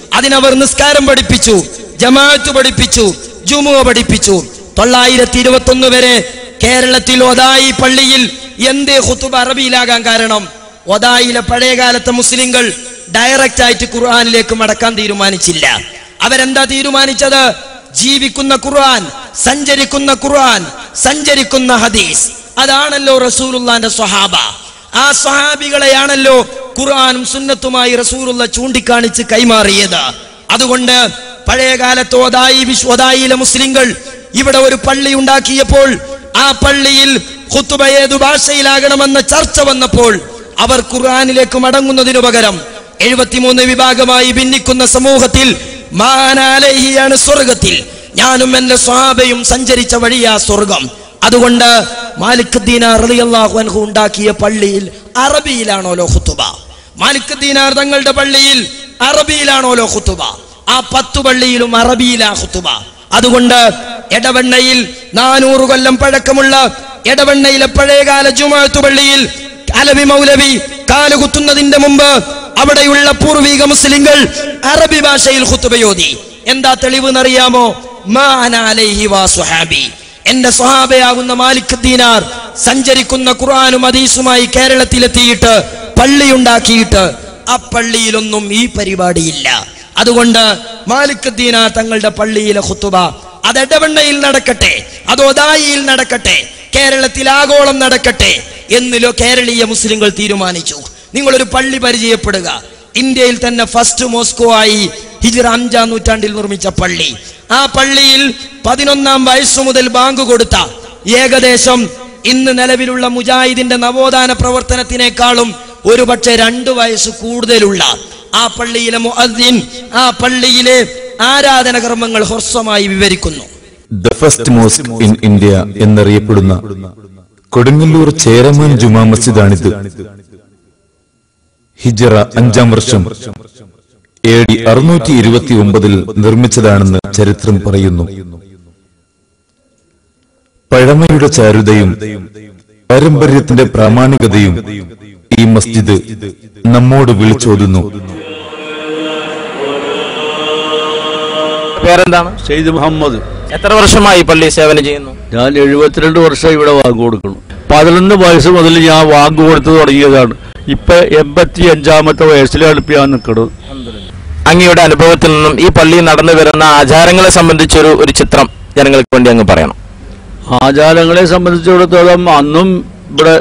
A: അതിനവർ നിസ്കാരം പഠിപ്പിച്ചു ജമാഅത്ത് പഠിപ്പിച്ചു ജുമുഅ പഠിപ്പിച്ചു തൊള്ളായിരത്തി ഇരുപത്തി ഒന്ന് വരെ കേരളത്തിൽ ഒതായി പള്ളിയിൽ എന്തേ ഖുത്തുബ അറബിയിലാകാൻ കാരണം ഒതായിലെ പഴയകാലത്തെ മുസ്ലിങ്ങൾ ഡയറക്റ്റ് ആയിട്ട് ഖുർആാനിലേക്ക് മടക്കാൻ തീരുമാനിച്ചില്ല അവരെന്താ തീരുമാനിച്ചത് ജീവിക്കുന്ന ഖുർആൻ സഞ്ചരിക്കുന്ന ഖുർആൻ സഞ്ചരിക്കുന്ന ഹദീസ് അതാണല്ലോ റസൂലുള്ളാന്റെ സ്വഹാബ ആ സ്വഹാബികളെയാണല്ലോ ഖുർആനും സുന്നത്തുമായി റസൂലുള്ള ചൂണ്ടിക്കാണിച്ച് കൈമാറിയത് അതുകൊണ്ട് പഴയ കാലത്ത് ഒതായി വിശ്വതായിലെ മുസ്ലിങ്ങൾ ഇവിടെ ഒരു പള്ളി ഉണ്ടാക്കിയപ്പോൾ ആ പള്ളിയിൽ ഖുത്തുബ ഏതു ഭാഷയിലാകണമെന്ന ചർച്ച വന്നപ്പോൾ അവർ ഖുർആനിലേക്ക് മടങ്ങുന്നതിനു പകരം എഴുപത്തിമൂന്ന് വിഭാഗമായി ഭിന്നിക്കുന്ന സമൂഹത്തിൽ മാനാലഹിയാണ് സ്വർഗത്തിൽ ഞാനും എന്റെ സ്വാബയും സഞ്ചരിച്ച വഴിയാ സ്വർഗം അതുകൊണ്ട് മാലിക് ദീനാർ റളിയല്ലാഹു അൻഹു ഉണ്ടാക്കിയ പള്ളിയിൽ അറബിയിലാണോലോ ഖുത്തുബ മാലിക് ദീനാർ തങ്ങളുടെ പള്ളിയിൽ അറബിയിലാണോലോ ഖുത്തുബ ആ പത്തു പള്ളിയിലും അറബിയിലാ ഖുത്തുബ അതുകൊണ്ട് എടവണ്ണയിൽ നാനൂറ് കൊല്ലം പഴക്കമുള്ള എടവണ്ണയിലെ പഴയകാല ജുമാഅത്ത് പള്ളിയിൽ അലവി മൗലവി കാലുകുത്തുന്നതിന്റെ മുമ്പ് അവിടെയുള്ള പൂർവിക മുസ്ലിങ്ങൾ അറബി ഭാഷയിൽ ഖുത്തുബയോതി എന്താ തെളിവ് എന്നറിയാമോ മാ അന അലൈഹി വാ സുഹാബി എന്റെ സ്വഹാബയാകുന്ന മാലിക് ദീനാർ സഞ്ചരിക്കുന്ന ഖുർആാനും ഹദീസുമായി കേരളത്തിലെത്തിയിട്ട് പള്ളിയുണ്ടാക്കിയിട്ട് ആ പള്ളിയിലൊന്നും ഈ പരിപാടിയില്ല അതുകൊണ്ട് മാലിക് ദീനാർ തങ്ങളുടെ പള്ളിയിലെ ഖുത്തുബ അത് എടവണ്ണയിൽ നടക്കട്ടെ അത് ഒതായിയിൽ നടക്കട്ടെ കേരളത്തിൽ ആഗോളം നടക്കട്ടെ എന്നിലോ കേരളീയ മുസ്ലിങ്ങൾ തീരുമാനിച്ചു നിങ്ങളൊരു പള്ളി പരിചയപ്പെടുക ഇന്ത്യയിൽ തന്നെ ഫസ്റ്റ് മോസ്കോ ആയി ഹിജ്റ അഞ്ചാം നൂറ്റാണ്ടിൽ നിർമ്മിച്ച പള്ളി ആ പള്ളിയിൽ പതിനൊന്നാം വയസ്സു മുതൽ ബാങ്ക് കൊടുത്ത ഏകദേശം ഇന്ന് നിലവിലുള്ള മുജാഹിദിന്റെ നവോത്ഥാന പ്രവർത്തനത്തിനേക്കാളും ഒരുപക്ഷെ രണ്ടു വയസ്സ് കൂടുതലുള്ള ആ പള്ളിയിലെ മുഅദ്ദിൻ ആ പള്ളിയിലെ ആരാധന കർമ്മങ്ങൾ ഹ്രസ്വമായി വിവരിക്കുന്നു
F: the first mosque in India എന്നറിയപ്പെടുന്ന കൊടുങ്ങല്ലൂർ ചേരമാൻ ജുമാ മസ്ജിദാണിത് ഹിജറ അഞ്ചാം വർഷം എ ഡി അറുന്നൂറ്റി ഇരുപത്തി ഒമ്പതിൽ നിർമ്മിച്ചതാണെന്ന് ചരിത്രം പറയുന്നു പഴമയുടെ ചാരുതയും പാരമ്പര്യത്തിന്റെ പ്രാമാണികതയും ഈ മസ്ജിദ് നമ്മോട് വിളിച്ചോതുന്നു
G: പേരെന്താണ്
H: സെയ്ദ് മുഹമ്മദ്
G: എത്ര വർഷമായി പള്ളി സേവനം ചെയ്യുന്നു
H: ഞാൻ എഴുപത്തിരണ്ട് വർഷം ഇവിടെ വാങ്ങ് കൊടുക്കണം പതിനൊന്ന് വയസ്സ് മുതൽ ഞാൻ വാങ്ങ് കൊടുത്തു തുടങ്ങിയതാണ് ഇപ്പൊ എൺപത്തി അഞ്ചാമത്തെ വയസ്സിലാണ് ഇപ്പൊ ഞാൻ നിൽക്കുന്നത്
G: അങ്ങയുടെ അനുഭവത്തിൽ നിന്നും ഈ പള്ളിയിൽ നടന്നു വരുന്ന ആചാരങ്ങളെ സംബന്ധിച്ചൊരു ഒരു ചിത്രം ജനങ്ങൾക്ക് വേണ്ടി അങ്ങ് പറയണം
H: ആചാരങ്ങളെ സംബന്ധിച്ചിടത്തോളം അന്നും ഇവിടെ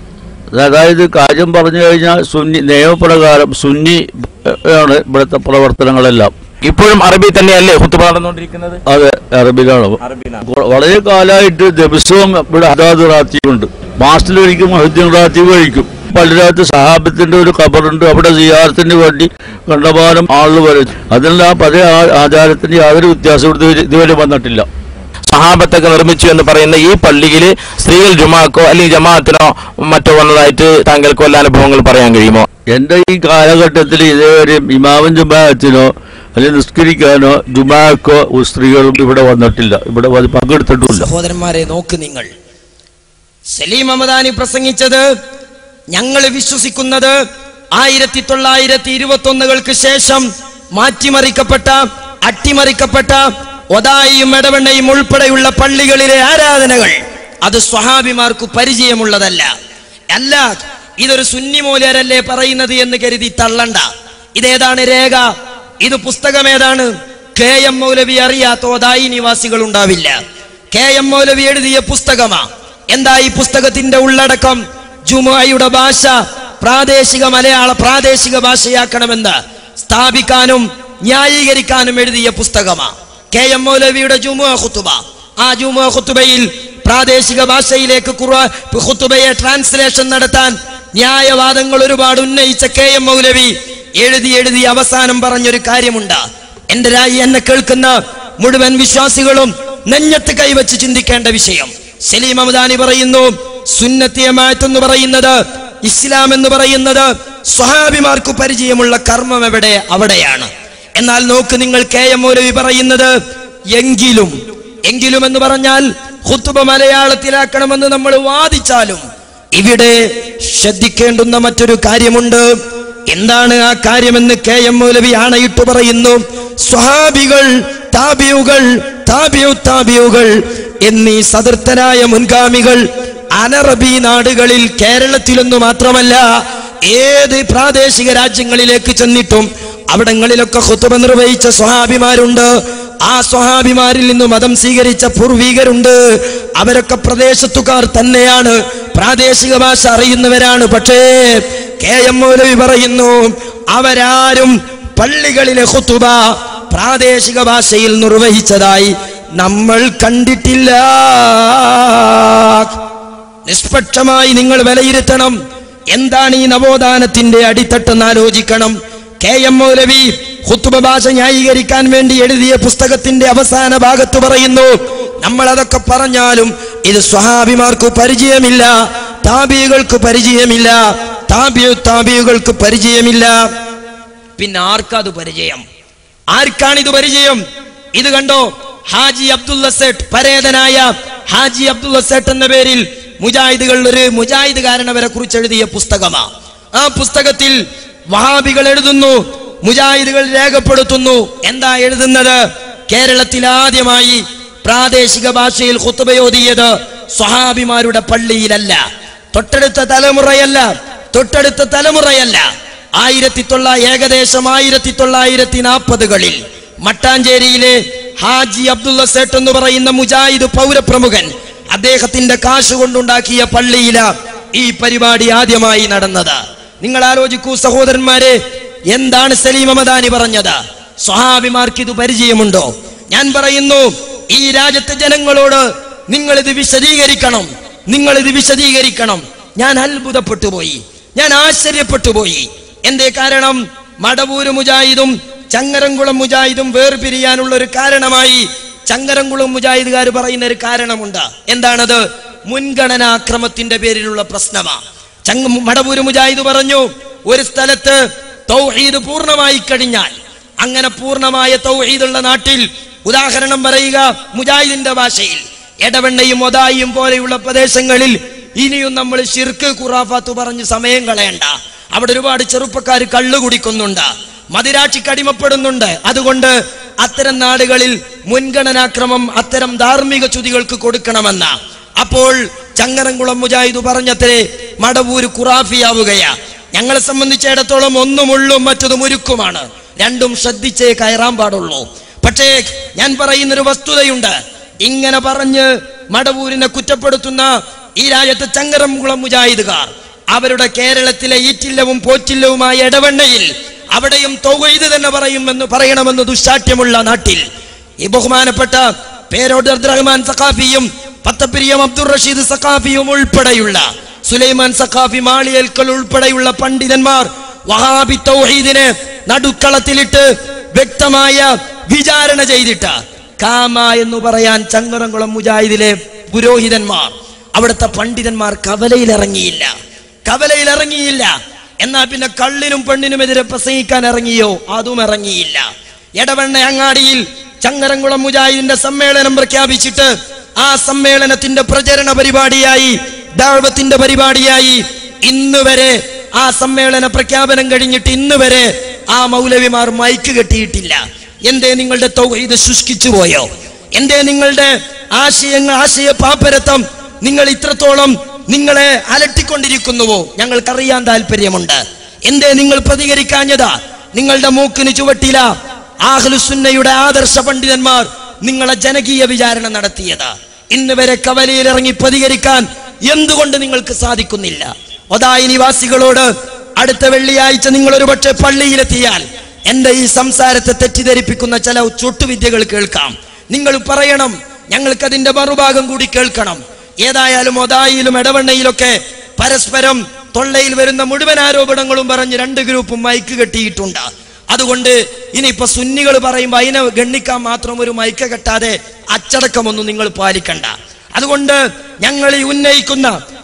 H: അതായത് കാര്യം പറഞ്ഞു കഴിഞ്ഞാൽ സുന്നി നിയമപ്രകാരം സുന്നി ഏഹ്, ആണ് ഇവിടുത്തെ പ്രവർത്തനങ്ങളെല്ലാം
G: ഇപ്പോഴും അറബി തന്നെയല്ലേ ഹുത്തുബ നടന്നുകൊണ്ടിരിക്കുന്നത്
H: അതെ അറബിലാണ് കൊ- വളരെ കാലമായിട്ട് ദിവസവും ഇവിടെ അതാത് റാത്തീവുണ്ട് മാസത്തിലൊരിക്കൽ മഹദ്യം റാത്തീവ് കഴിക്കും പള്ളിനകത്ത് സഹാബത്തിന്റെ ഒരു ഖബറുണ്ട് അവിടെ സിയാറത്തിന് വേണ്ടി കണ്ടമാനം ആളുകൾ വരും അതിനെല്ലാം പഴയ ആ- ആചാരത്തിന് യാതൊരു വ്യത്യാസം ഇതുവരെ ഇതുവരെ വന്നിട്ടില്ല
G: സഹാബത്തൊക്കെ നിർമ്മിച്ചു എന്ന് പറയുന്ന ഈ പള്ളിയിൽ സ്ത്രീകൾ ജുമാക്കോ അല്ലെങ്കിൽ ജമാഅത്തിനോ മറ്റോ വന്നതായിട്ട് താങ്കൾക്ക് വല്ല അനുഭവങ്ങൾ പറയാൻ കഴിയുമോ
H: എന്റെ ഈ കാലഘട്ടത്തിൽ ഇതേവരെ ഇമാമൻ ജുമാഅത്തിനോ അല്ലെങ്കിൽ നിസ്കരിക്കാനോ ജുമാക്കോ സ്ത്രീകളും ഇവിടെ വന്നിട്ടില്ല ഇവിടെ വന്ന് പങ്കെടുത്തിട്ടുമില്ല
A: സഹോദരന്മാരെ നോക്ക് നിങ്ങൾ സലീം അമദാനി പ്രസംഗിച്ചത് ഞങ്ങൾ വിശ്വസിക്കുന്നത് ആയിരത്തി തൊള്ളായിരത്തി ഇരുപത്തി ഒന്നുകൾക്ക് ശേഷം മാറ്റിമറിക്കപ്പെട്ട അട്ടിമറിക്കപ്പെട്ട ഒതായിയും എടവണ്ണയും ഉൾപ്പെടെയുള്ള പള്ളികളിലെ ആരാധനകൾ അത് സ്വഹാബിമാർക്ക് പരിചയമുള്ളതല്ല അല്ല ഇതൊരു സുന്നി മൂല്യരല്ലേ പറയുന്നത് എന്ന് കരുതി തള്ളണ്ട ഇതേതാണ് രേഖ ഇത് പുസ്തകം ഏതാണ് കെ എം മൗലവി അറിയാത്ത ഒതായി നിവാസികൾ ഉണ്ടാവില്ല കെ എം മൗലവി എഴുതിയ പുസ്തകമാ എന്താ ഈ പുസ്തകത്തിന്റെ ഉള്ളടക്കം ജുമുഅയുടെ ഭാഷ പ്രാദേശിക മലയാള പ്രാദേശിക ഭാഷയാക്കണമെന്ന് സ്ഥാപിക്കാനും ന്യായീകരിക്കാനും എഴുതിയ പുസ്തകമാ കെ എം മൗലവിയുടെ ജുമുഅ ഖുത്തുബ ആ ജുമുഅ ഖുത്തുബയിൽ പ്രാദേശിക ഭാഷയിലേക്ക് ഖുർആ- ഖുത്തുബയെ ട്രാൻസ്ലേഷൻ നടത്താൻ ന്യായവാദങ്ങൾ ഒരുപാട് ഉന്നയിച്ച കെ എം മൗലവി എഴുതി എഴുതി അവസാനം പറഞ്ഞൊരു കാര്യമുണ്ട് എന്റെ രായി എന്നെ കേൾക്കുന്ന മുഴുവൻ വിശ്വാസികളും നെഞ്ഞത്ത് കൈവച്ച് ചിന്തിക്കേണ്ട വിഷയം സലീം അമദാനി പറയുന്നു സുന്നത്തിയമാറ്റ് എന്ന് പറയുന്നത് ഇസ്ലാം എന്ന് പറയുന്നത് സ്വഹാബിമാർക്ക് പരിചയമുള്ള കർമ്മം എവിടെ അവിടെയാണ് എന്നാൽ നോക്ക് നിങ്ങൾ കെ എം മൗലവി പറയുന്നത് എങ്കിലും എങ്കിലും എന്ന് പറഞ്ഞാൽ ഹുത്തുബ മലയാളത്തിലാക്കണമെന്ന് നമ്മൾ വാദിച്ചാലും ഇവിടെ ശ്രദ്ധിക്കേണ്ടുന്ന മറ്റൊരു കാര്യമുണ്ട് എന്താണ് ആ കാര്യമെന്ന് കെ എം മൗലവി ആണയിട്ട് പറയുന്നു സ്വഹാബികൾ താബിയുകൾ താബിയു താബിയുകൾ എന്നീ സതൃത്തരായ മുൻഗാമികൾ അനറബി നാടുകളിൽ കേരളത്തിലൊന്നു മാത്രമല്ല ഏത് പ്രാദേശിക രാജ്യങ്ങളിലേക്ക് ചെന്നിട്ടും അവിടങ്ങളിലൊക്കെ ഹുത്തുബ നിർവഹിച്ച സ്വഹാബിമാരുണ്ട് ആ സ്വഹാബിമാരിൽ നിന്ന് മതം സ്വീകരിച്ച പൂർവീകരുണ്ട് അവരൊക്കെ പ്രദേശത്തുകാർ തന്നെയാണ് പ്രാദേശിക ഭാഷ അറിയുന്നവരാണ് പക്ഷേ കെ എം മൗലവി പറയുന്നു അവരാരും പള്ളികളിലെ ഹുത്തുബ പ്രാദേശിക ഭാഷയിൽ നിർവഹിച്ചതായി നമ്മൾ കണ്ടിട്ടില്ല നിഷ്പക്ഷമായി നിങ്ങൾ വിലയിരുത്തണം എന്താണ് ഈ നവോത്ഥാനത്തിന്റെ അടിത്തട്ടെന്ന് ആലോചിക്കണം കെ എം മൗലവി ഹുത്തുബ ഭാഷ ന്യായീകരിക്കാൻ വേണ്ടി എഴുതിയ പുസ്തകത്തിന്റെ അവസാന ഭാഗത്ത് പറയുന്നു നമ്മൾ അതൊക്കെ പറഞ്ഞാലും ഇത് സ്വഹാബിമാർക്ക് പരിചയമില്ല താബിയുകൾക്ക് പരിചയമില്ല താബിയു താബിയുകൾക്ക് പരിചയമില്ല പിന്നെ ആർക്കത് പരിചയം ആർക്കാണിത് പരിചയം ഇത് കണ്ടോ ഹാജി അബ്ദുള്ള സേട്ട് പരേതനായ ഹാജി അബ്ദുള്ള സേട്ട് എന്ന പേരിൽ മുജാഹിദുകൾ ഒരു മുജാഹിദുകാരനവരെ കുറിച്ച് എഴുതിയ പുസ്തകമാ ആ പുസ്തകത്തിൽ വഹാബികൾ എഴുതുന്നു മുജാഹിദുകൾ രേഖപ്പെടുത്തുന്നു എന്താ എഴുതുന്നത് കേരളത്തിൽ ആദ്യമായി പ്രാദേശിക ഭാഷയിൽ ഖുത്ബയോദിയത് സ്വഹാബിമാരുടെ പള്ളിയിലല്ല തൊട്ടടുത്ത തലമുറയല്ല തൊട്ടടുത്ത തലമുറയല്ല ആയിരത്തി തൊള്ള ഏകദേശം ആയിരത്തി തൊള്ളായിരത്തി നാൽപ്പതുകളിൽ മട്ടാഞ്ചേരിയിലെ ഹാജി അബ്ദുള്ള സേട്ട് എന്ന് പറയുന്ന മുജാഹിദ് പൗരപ്രമുഖൻ അദ്ദേഹത്തിന്റെ കാശ് കൊണ്ടുണ്ടാക്കിയ പള്ളിയില ഈ പരിപാടി ആദ്യമായി നടന്നത് നിങ്ങൾ ആലോചിക്കൂ സഹോദരന്മാരെ എന്താണ് സലീം മദാനി പറഞ്ഞത് സ്വഹാബിമാർക്ക് ഇത് പരിചയമുണ്ടോ ഞാൻ പറയുന്നു ഈ രാജ്യത്തെ ജനങ്ങളോട് നിങ്ങൾ ഇത് വിശദീകരിക്കണം നിങ്ങൾ ഇത് വിശദീകരിക്കണം ഞാൻ അത്ഭുതപ്പെട്ടു പോയി ഞാൻ ആശ്ചര്യപ്പെട്ടു പോയി എന്തേ കാരണം മടവൂര് മുജാഹിദും ചങ്ങരംകുളം മുജാഹിദും വേർപിരിയാനുള്ള ഒരു കാരണമായി ചങ്ങരംകുളം മുജാഹിദുകാർ പറയുന്ന ഒരു കാരണമുണ്ട് എന്താണത് മുൻഗണനാക്രമത്തിന്റെ പേരിലുള്ള പ്രശ്നമാണ് ചങ്ങ മടവൂര് മുജാഹിദ് പറഞ്ഞു ഒരു സ്ഥലത്ത് തൗഹീദ് പൂർണ്ണമായി കഴിഞ്ഞാൽ അങ്ങനെ പൂർണ്ണമായ തൗഹീദുള്ള നാട്ടിൽ ഉദാഹരണം പറയുക മുജാഹിദിന്റെ ഭാഷയിൽ എടവെണ്ണയും ഒതായും പോലെയുള്ള പ്രദേശങ്ങളിൽ ഇനിയും നമ്മൾ ഷിർക്ക് ഖുറാഫാത്ത് പറഞ്ഞ് സമയം കളയണ്ട അവിടെ ഒരുപാട് ചെറുപ്പക്കാർ കള്ളു കുടിക്കുന്നുണ്ട് മതിരാക്ഷിക്ക് അടിമപ്പെടുന്നുണ്ട് അതുകൊണ്ട് അത്തരം നാടുകളിൽ മുൻഗണനാക്രമം അത്തരം ധാർമ്മിക ചുതികൾക്ക് കൊടുക്കണമെന്ന അപ്പോൾ ചങ്ങരംകുളം മുജാഹിദ് പറഞ്ഞത്രേ മടവൂര് ഖുറാഫിയാവുകയാ ഞങ്ങളെ സംബന്ധിച്ചിടത്തോളം ഒന്നും ഉള്ളും മറ്റതും ഉരുക്കുമാണ് രണ്ടും ശ്രദ്ധിച്ചേ കയറാൻ പാടുള്ളൂ പക്ഷേ ഞാൻ പറയുന്നൊരു വസ്തുതയുണ്ട് ഇങ്ങനെ പറഞ്ഞ് മടവൂരിനെ കുറ്റപ്പെടുത്തുന്ന ഈ രാജ്യത്തെ ചങ്ങരംകുളം മുജാഹിദുകാർ അവരുടെ കേരളത്തിലെ ഈറ്റില്ലവും പോറ്റില്ലവുമായ ഇടവണ്ണയിൽ അവിടെയും തൊവൈത് തന്നെ പറയുമെന്ന് പറയണമെന്ന് ദുശാഠ്യമുള്ള നാട്ടിൽ ഈ ബഹുമാനപ്പെട്ട പേരോട് അബ്ദുറഹ്മാൻ സഖാഫിയും പത്തപ്പിരിയം അബ്ദുൾ റഷീദ് സഖാഫിയും ഉൾപ്പെടെയുള്ള സുലൈമാൻ സഖാഫി മാളിയൽക്കൽ ഉൾപ്പെടെയുള്ള പണ്ഡിതന്മാർ വഹാബി തൗഹീദിനെ നടുക്കളത്തിലിട്ട് വ്യക്തമായ വിചാരണ ചെയ്തിട്ട് കാമ എന്ന് പറയാൻ ചങ്ങരംകുളം മുജാഹിദിലെ പുരോഹിതന്മാർ അവിടുത്തെ പണ്ഡിതന്മാർ കവലയിൽ ഇറങ്ങിയില്ല കവലയിൽ ഇറങ്ങിയില്ല എന്നാ പിന്നെ കള്ളിനും പെണ്ണിനുമെതിരെ പ്രസംഗിക്കാൻ ഇറങ്ങിയോ അതും ഇറങ്ങിയില്ല എടവണ്ണ അങ്ങാടിയിൽ ചങ്ങരംകുളം മുജാഹിദിന്റെ സമ്മേളനം പ്രഖ്യാപിച്ചിട്ട് ആ സമ്മേളനത്തിന്റെ പ്രചരണ പരിപാടിയായി ദാഴ്വത്തിന്റെ പരിപാടിയായി ഇന്ന് വരെ ആ സമ്മേളന പ്രഖ്യാപനം കഴിഞ്ഞിട്ട് ഇന്ന് വരെ ആ മൗലവിമാർ മൈക്ക് കെട്ടിയിട്ടില്ല എന്തേ നിങ്ങളുടെ തൗഹീദ് ശുഷ്കിച്ചു പോയോ എന്തേ നിങ്ങളുടെ ആശയങ്ങൾ ആശയ പാപ്പരത്വം നിങ്ങൾ ഇത്രത്തോളം നിങ്ങളെ അലട്ടിക്കൊണ്ടിരിക്കുന്നുവോ ഞങ്ങൾക്കറിയാൻ താല്പര്യമുണ്ട് എന്തേ നിങ്ങൾ പ്രതികരിക്കാഞ്ഞതാ നിങ്ങളുടെ മൂക്കിന് ചുവട്ടില ആഹ്ലുസുന്നയുടെ ആദർശ പണ്ഡിതന്മാർ നിങ്ങളെ ജനകീയ വിചാരണ നടത്തിയത് ഇന്ന് വരെ കവലയിൽ ഇറങ്ങി പ്രതികരിക്കാൻ എന്തുകൊണ്ട് നിങ്ങൾക്ക് സാധിക്കുന്നില്ല ഒതായി നിവാസികളോട് അടുത്ത വെള്ളിയാഴ്ച നിങ്ങൾ ഒരു പക്ഷേ പള്ളിയിലെത്തിയാൽ എന്റെ ഈ സംസാരത്തെ തെറ്റിദ്ധരിപ്പിക്കുന്ന ചില ചുട്ടുവിദ്യകൾ കേൾക്കാം നിങ്ങൾ പറയണം ഞങ്ങൾക്ക് അതിന്റെ മറുഭാഗം കൂടി കേൾക്കണം ഏതായാലും ഒതായിലും ഇടവണ്ണയിലൊക്കെ പരസ്പരം തൊള്ളയിൽ വരുന്ന മുഴുവൻ ആരോപണങ്ങളും പറഞ്ഞ് രണ്ട് ഗ്രൂപ്പും മൈക്ക് കെട്ടിയിട്ടുണ്ട് അതുകൊണ്ട് ഇനിയിപ്പോ സുന്നികൾ പറയുമ്പോൾ അതിനെ ഗണ്ണിക്കാൻ മാത്രം ഒരു മൈക്ക് കെട്ടാതെ അച്ചടക്കമൊന്നും നിങ്ങൾ പാലിക്കണ്ട അതുകൊണ്ട് ഞങ്ങൾ ഈ ഉന്നയിക്കുന്ന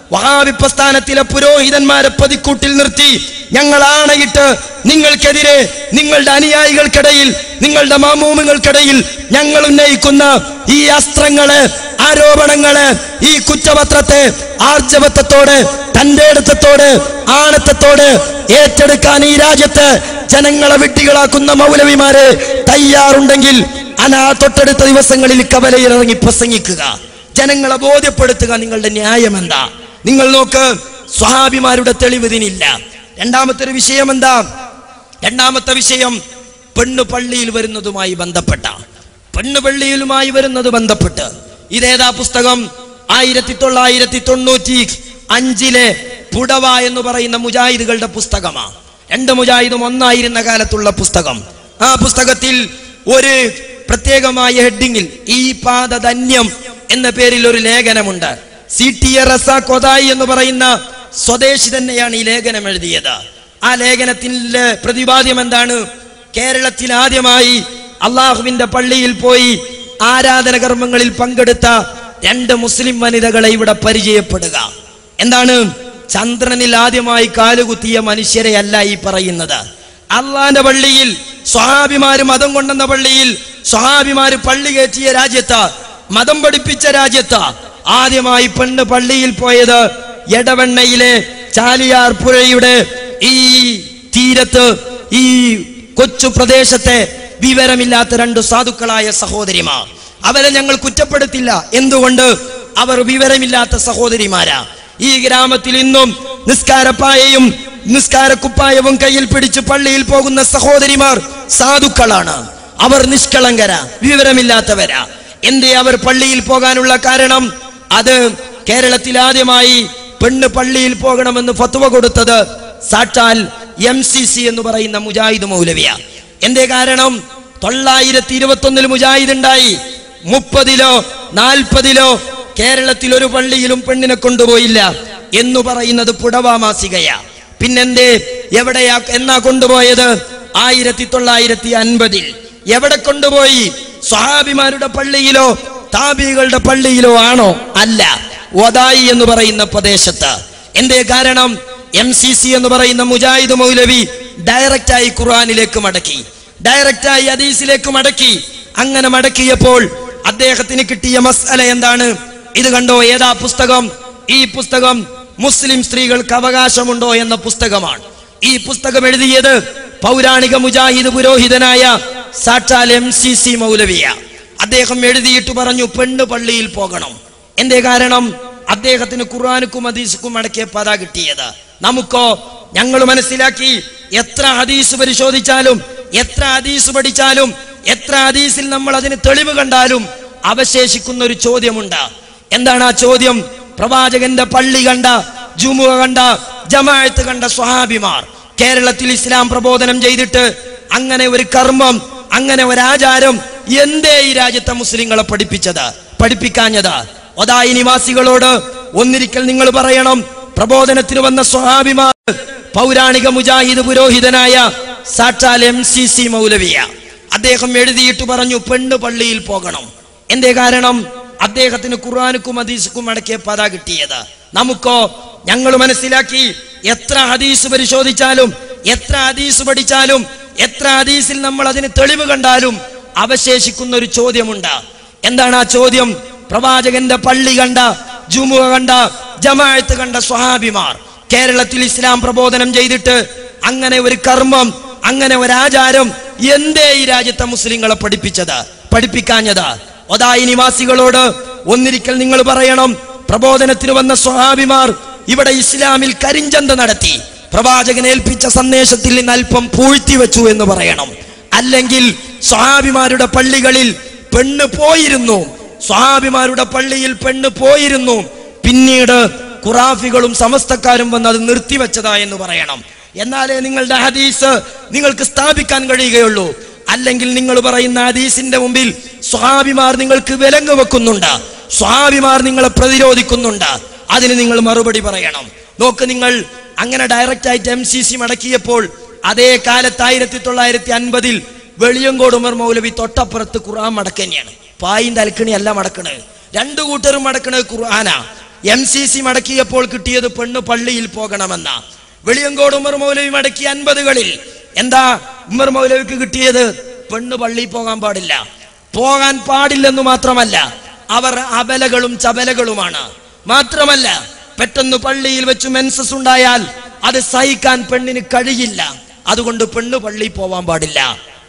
A: വഹാബി പ്രസ്ഥാനത്തിലെ പുരോഹിതന്മാരെ പതിക്കൂട്ടിൽ നിർത്തി ഞങ്ങൾ ആണയിട്ട് നിങ്ങൾക്കെതിരെ നിങ്ങളുടെ അനുയായികൾക്കിടയിൽ നിങ്ങളുടെ മാമൂമുകൾക്കിടയിൽ ഞങ്ങൾ ഉന്നയിക്കുന്ന ഈ അസ്ത്രങ്ങള് ആരോപണങ്ങള് ഈ കുറ്റപത്രത്തെ ആർജവത്വത്തോട് തന്റെ അടുത്തത്തോട് ആണത്തത്തോട് ഏറ്റെടുക്കാൻ ഈ രാജ്യത്ത് ജനങ്ങളെ വിഡ്ഢികളാക്കുന്ന മൗലവിമാര് തയ്യാറുണ്ടെങ്കിൽ അനാ തൊട്ടടുത്ത ദിവസങ്ങളിൽ കവലയിലിറങ്ങി പ്രസംഗിക്കുക ജനങ്ങളെ ബോധ്യപ്പെടുത്തുക നിങ്ങളുടെ ന്യായം എന്താ നിങ്ങൾ നോക്ക് സ്വഹാബിമാരുടെ തെളിവ് ഇതിനില്ല രണ്ടാമത്തെ ഒരു വിഷയം എന്താ രണ്ടാമത്തെ വിഷയം പെണ്ണു പള്ളിയിൽ വരുന്നതുമായി ബന്ധപ്പെട്ട പെണ്ണു പള്ളിയിലുമായി വരുന്നത് ബന്ധപ്പെട്ട് ഇതേതാ പുസ്തകം ആയിരത്തി തൊള്ളായിരത്തി തൊണ്ണൂറ്റി അഞ്ചിലെ പുടവ എന്ന് പറയുന്ന മുജാഹിദുകളുടെ പുസ്തകമാണ് രണ്ട് മുജാഹിദും ഒന്നായിരുന്ന കാലത്തുള്ള പുസ്തകം ആ പുസ്തകത്തിൽ ഒരു പ്രത്യേകമായ ഹെഡിങ്ങിൽ ഈ പാത ധന്യം എന്ന പേരിൽ ഒരു ലേഖനമുണ്ട് സി ടി എ റസാഖ് കൊതായി എന്ന് പറയുന്ന സ്വദേശി തന്നെയാണ് ഈ ലേഖനം എഴുതിയത് ആ ലേഖനത്തിലെ പ്രതിപാദ്യം എന്താണ് കേരളത്തിൽ ആദ്യമായി അള്ളാഹുവിന്റെ പള്ളിയിൽ പോയി ആരാധന കർമ്മങ്ങളിൽ പങ്കെടുത്ത രണ്ട് മുസ്ലിം വനിതകളെ ഇവിടെ പരിചയപ്പെടുക എന്താണ് ചന്ദ്രനിൽ ആദ്യമായി കാലുകുത്തിയ മനുഷ്യരെ അല്ല ഈ പറയുന്നത് അള്ളാന്റെ പള്ളിയിൽ സ്വഹാബിമാര് മതം കൊണ്ടെന്ന പള്ളിയിൽ സ്വഹാബിമാര് പള്ളി കയറ്റിയ രാജ്യത്ത് മതം പഠിപ്പിച്ച രാജ്യത്ത് ആദ്യമായി പെണ്ണ് പള്ളിയിൽ പോയത് എടവണ്ണയിലെ ചാലിയാർ പുഴയുടെ ഈ തീരത്ത് ഈ കൊച്ചു പ്രദേശത്തെ വിവരമില്ലാത്ത രണ്ട് സാധുക്കളായ സഹോദരിമാർ അവരെ ഞങ്ങൾ കുറ്റപ്പെടുത്തില്ല എന്തുകൊണ്ട് അവർ വിവരമില്ലാത്ത സഹോദരിമാരാ ഈ ഗ്രാമത്തിൽ ഇന്നും നിസ്കാരപ്പായയും നിസ്കാരക്കുപ്പായവും കയ്യിൽ പിടിച്ച് പള്ളിയിൽ പോകുന്ന സഹോദരിമാർ സാധുക്കളാണ് അവർ നിഷ്കളങ്കരാ വിവരമില്ലാത്തവരാ എന്തേ അവർ പള്ളിയിൽ പോകാനുള്ള കാരണം അത് കേരളത്തിൽ ആദ്യമായി പെണ്ണ് പള്ളിയിൽ പോകണമെന്ന് ഫത്വ കൊടുത്തത് സാക്ഷാൽ എം സി സി എന്ന് പറയുന്ന മുജാഹിദ് മൗലവിയ എന്തേ കാരണം തൊള്ളായിരത്തി ഇരുപത്തി ഒന്നിൽ മുജാഹിദ് ഉണ്ടായി മുപ്പതിലോ നാൽപ്പതിലോ കേരളത്തിൽ ഒരു പള്ളിയിലും പെണ്ണിനെ കൊണ്ടുപോയില്ല എന്ന് പറയുന്നത് പുടവ മാസികയാ പിന്നെന്തേ എവിടെയാ എന്നാ കൊണ്ടുപോയത് ആയിരത്തി തൊള്ളായിരത്തി അൻപതിൽ എവിടെ കൊണ്ടുപോയി സ്വഹാബിമാരുടെ പള്ളിയിലോ താബികളുടെ പള്ളിയിലോ ആണോ അല്ല ഒതായി എന്ന് പറയുന്ന പ്രദേശത്ത് എന്തേ കാരണം എം സി സി എന്ന് പറയുന്ന മുജാഹിദ് മൗലവി ഡയറക്റ്റായി ഖുർആാനിലേക്ക് മടക്കി ഡയറക്റ്റായി ഹദീസിലേക്ക് മടക്കി അങ്ങനെ മടക്കിയപ്പോൾ അദ്ദേഹത്തിന് കിട്ടിയ മസ്അല എന്താണ് ഇത് കണ്ടോ ഏതാ പുസ്തകം ഈ പുസ്തകം മുസ്ലിം സ്ത്രീകൾക്ക് അവകാശമുണ്ടോ എന്ന പുസ്തകമാണ് ഈ പുസ്തകം എഴുതിയത് പൗരാണിക മുജാഹിദ് പുരോഹിതനായ സാക്ഷാൽ എം സി സി മൗലവിയ അദ്ദേഹം എഴുതിയിട്ട് പറഞ്ഞു പെണ്ണ് പള്ളിയിൽ പോകണം എന്തേ കാരണം അദ്ദേഹത്തിന് ഖുർആാനുക്കും ഹദീസുക്കും അടക്കിയ പത കിട്ടിയത് നമുക്കോ ഞങ്ങൾ മനസ്സിലാക്കി എത്ര ഹദീസ് പരിശോധിച്ചാലും എത്ര ഹദീസ് പഠിച്ചാലും എത്ര ഹദീസിൽ നമ്മൾ അതിന് തെളിവ് കണ്ടാലും അവശേഷിക്കുന്ന ഒരു ചോദ്യമുണ്ട് എന്താണ് ആ ചോദ്യം പ്രവാചകന്റെ പള്ളി കണ്ട ജുമുഅ കണ്ട ജമാഅത്ത് കണ്ട സ്വഹാബിമാർ കേരളത്തിൽ ഇസ്ലാം പ്രബോധനം ചെയ്തിട്ട് അങ്ങനെ ഒരു കർമ്മം അങ്ങനെ ഒരു ആചാരം എന്തേ ഈ രാജ്യത്തെ മുസ്ലിങ്ങളെ പഠിപ്പിച്ചത് പഠിപ്പിക്കാഞ്ഞത് ഒതായി നിവാസികളോട് ഒന്നിരിക്കൽ നിങ്ങൾ പറയണം പ്രബോധനത്തിന് വന്ന സ്വഹാബിമാർ പൗരാണിക മുജാഹിദ് പുരോഹിതനായ സാക്ഷാൽ എം സി സി മൗലവിയ അദ്ദേഹം എഴുതിയിട്ട് പറഞ്ഞു പെണ്ണ് പള്ളിയിൽ പോകണം എന്തേ കാരണം അദ്ദേഹത്തിന് ഖുർആാനുക്കും ഹദീസുക്കും അടക്കിയ പത കിട്ടിയത് നമുക്കോ ഞങ്ങൾ മനസ്സിലാക്കി എത്ര ഹദീസ് പരിശോധിച്ചാലും എത്ര ഹദീസ് പഠിച്ചാലും എത്ര ഹദീസിൽ നമ്മൾ അതിന് തെളിവ് കണ്ടാലും അവശേഷിക്കുന്ന ഒരു ചോദ്യമുണ്ട് എന്താണ് ആ ചോദ്യം പ്രവാചകന്റെ പള്ളി കണ്ട ജുമുഅ കണ്ട ജമാഅത്ത് കണ്ട സ്വഹാബിമാർ കേരളത്തിൽ ഇസ്ലാം പ്രബോധനം ചെയ്തിട്ട് അങ്ങനെ ഒരു കർമ്മം അങ്ങനെ ഒരു ആചാരം എന്തേ ഈ രാജ്യത്തെ മുസ്ലിങ്ങളെ പഠിപ്പിച്ചത് പഠിപ്പിക്കാഞ്ഞത് ഒതായി നിവാസികളോട് ഒന്നിരിക്കൽ നിങ്ങൾ പറയണം പ്രബോധനത്തിന് വന്ന സ്വഹാബിമാർ ഇവിടെ ഇസ്ലാമിൽ കരിഞ്ചന്ത നടത്തി പ്രവാചകൻ ഏൽപ്പിച്ച സന്ദേശത്തിൽ നിന്ന് അല്പം പൂഴ്ത്തി വെച്ചു എന്ന് പറയണം അല്ലെങ്കിൽ സ്വഹാബിമാരുടെ പള്ളികളിൽ പെണ്ണ് പോയിരുന്നു സ്വഹാബിമാരുടെ പള്ളിയിൽ പെണ്ണ് പോയിരുന്നു പിന്നീട് ഖുറാഫികളും സമസ്തക്കാരും വന്ന് അത് നിർത്തിവെച്ചതാ എന്ന് പറയണം എന്നാലേ നിങ്ങളുടെ ഹദീസ് നിങ്ങൾക്ക് സ്ഥാപിക്കാൻ കഴിയുകയുള്ളൂ അല്ലെങ്കിൽ നിങ്ങൾ പറയുന്ന ഹദീസിന്റെ മുമ്പിൽ സ്വാഭിമാർ നിങ്ങൾക്ക് വിലങ്ങ് വെക്കുന്നുണ്ട് സ്വാഭിമാർ നിങ്ങളെ പ്രതിരോധിക്കുന്നുണ്ട് അതിന് നിങ്ങൾ മറുപടി പറയണം നോക്ക് നിങ്ങൾ അങ്ങനെ ഡയറക്റ്റ് ആയിട്ട് എം സി സി മടക്കിയപ്പോൾ അതേ കാലത്ത് ആയിരത്തി തൊള്ളായിരത്തി അൻപതിൽ വെളിയങ്കോട് ഉമർ മൗലവി തൊട്ടപ്പുറത്ത് ഖുർആൻ മടക്കന്നെയാണ് പായിന്റെ അൽക്കണി അല്ല മടക്കണത് രണ്ടു കൂട്ടരും മടക്കണത് ഖുർആനാ എം സി സി മടക്കിയപ്പോൾ കിട്ടിയത് പെണ്ണ് പള്ളിയിൽ പോകണമെന്ന വെളിയങ്കോട് ഉമർ മൗലവി മടക്കിയ അൻപതുകളിൽ എന്താ ഉമർ മൗലവിക്ക് കിട്ടിയത് പെണ്ണ് പള്ളിയിൽ പോകാൻ പാടില്ല പോകാൻ പാടില്ലെന്ന് മാത്രമല്ല അവർ അബലകളും ചബലകളുമാണ് മാത്രമല്ല പെട്ടെന്ന് പള്ളിയിൽ വെച്ച് മെൻസസ് ഉണ്ടായാൽ അത് സഹിക്കാൻ പെണ്ണിന് കഴിയില്ല അതുകൊണ്ട് പെണ്ണ് പള്ളിയിൽ പോവാൻ പാടില്ല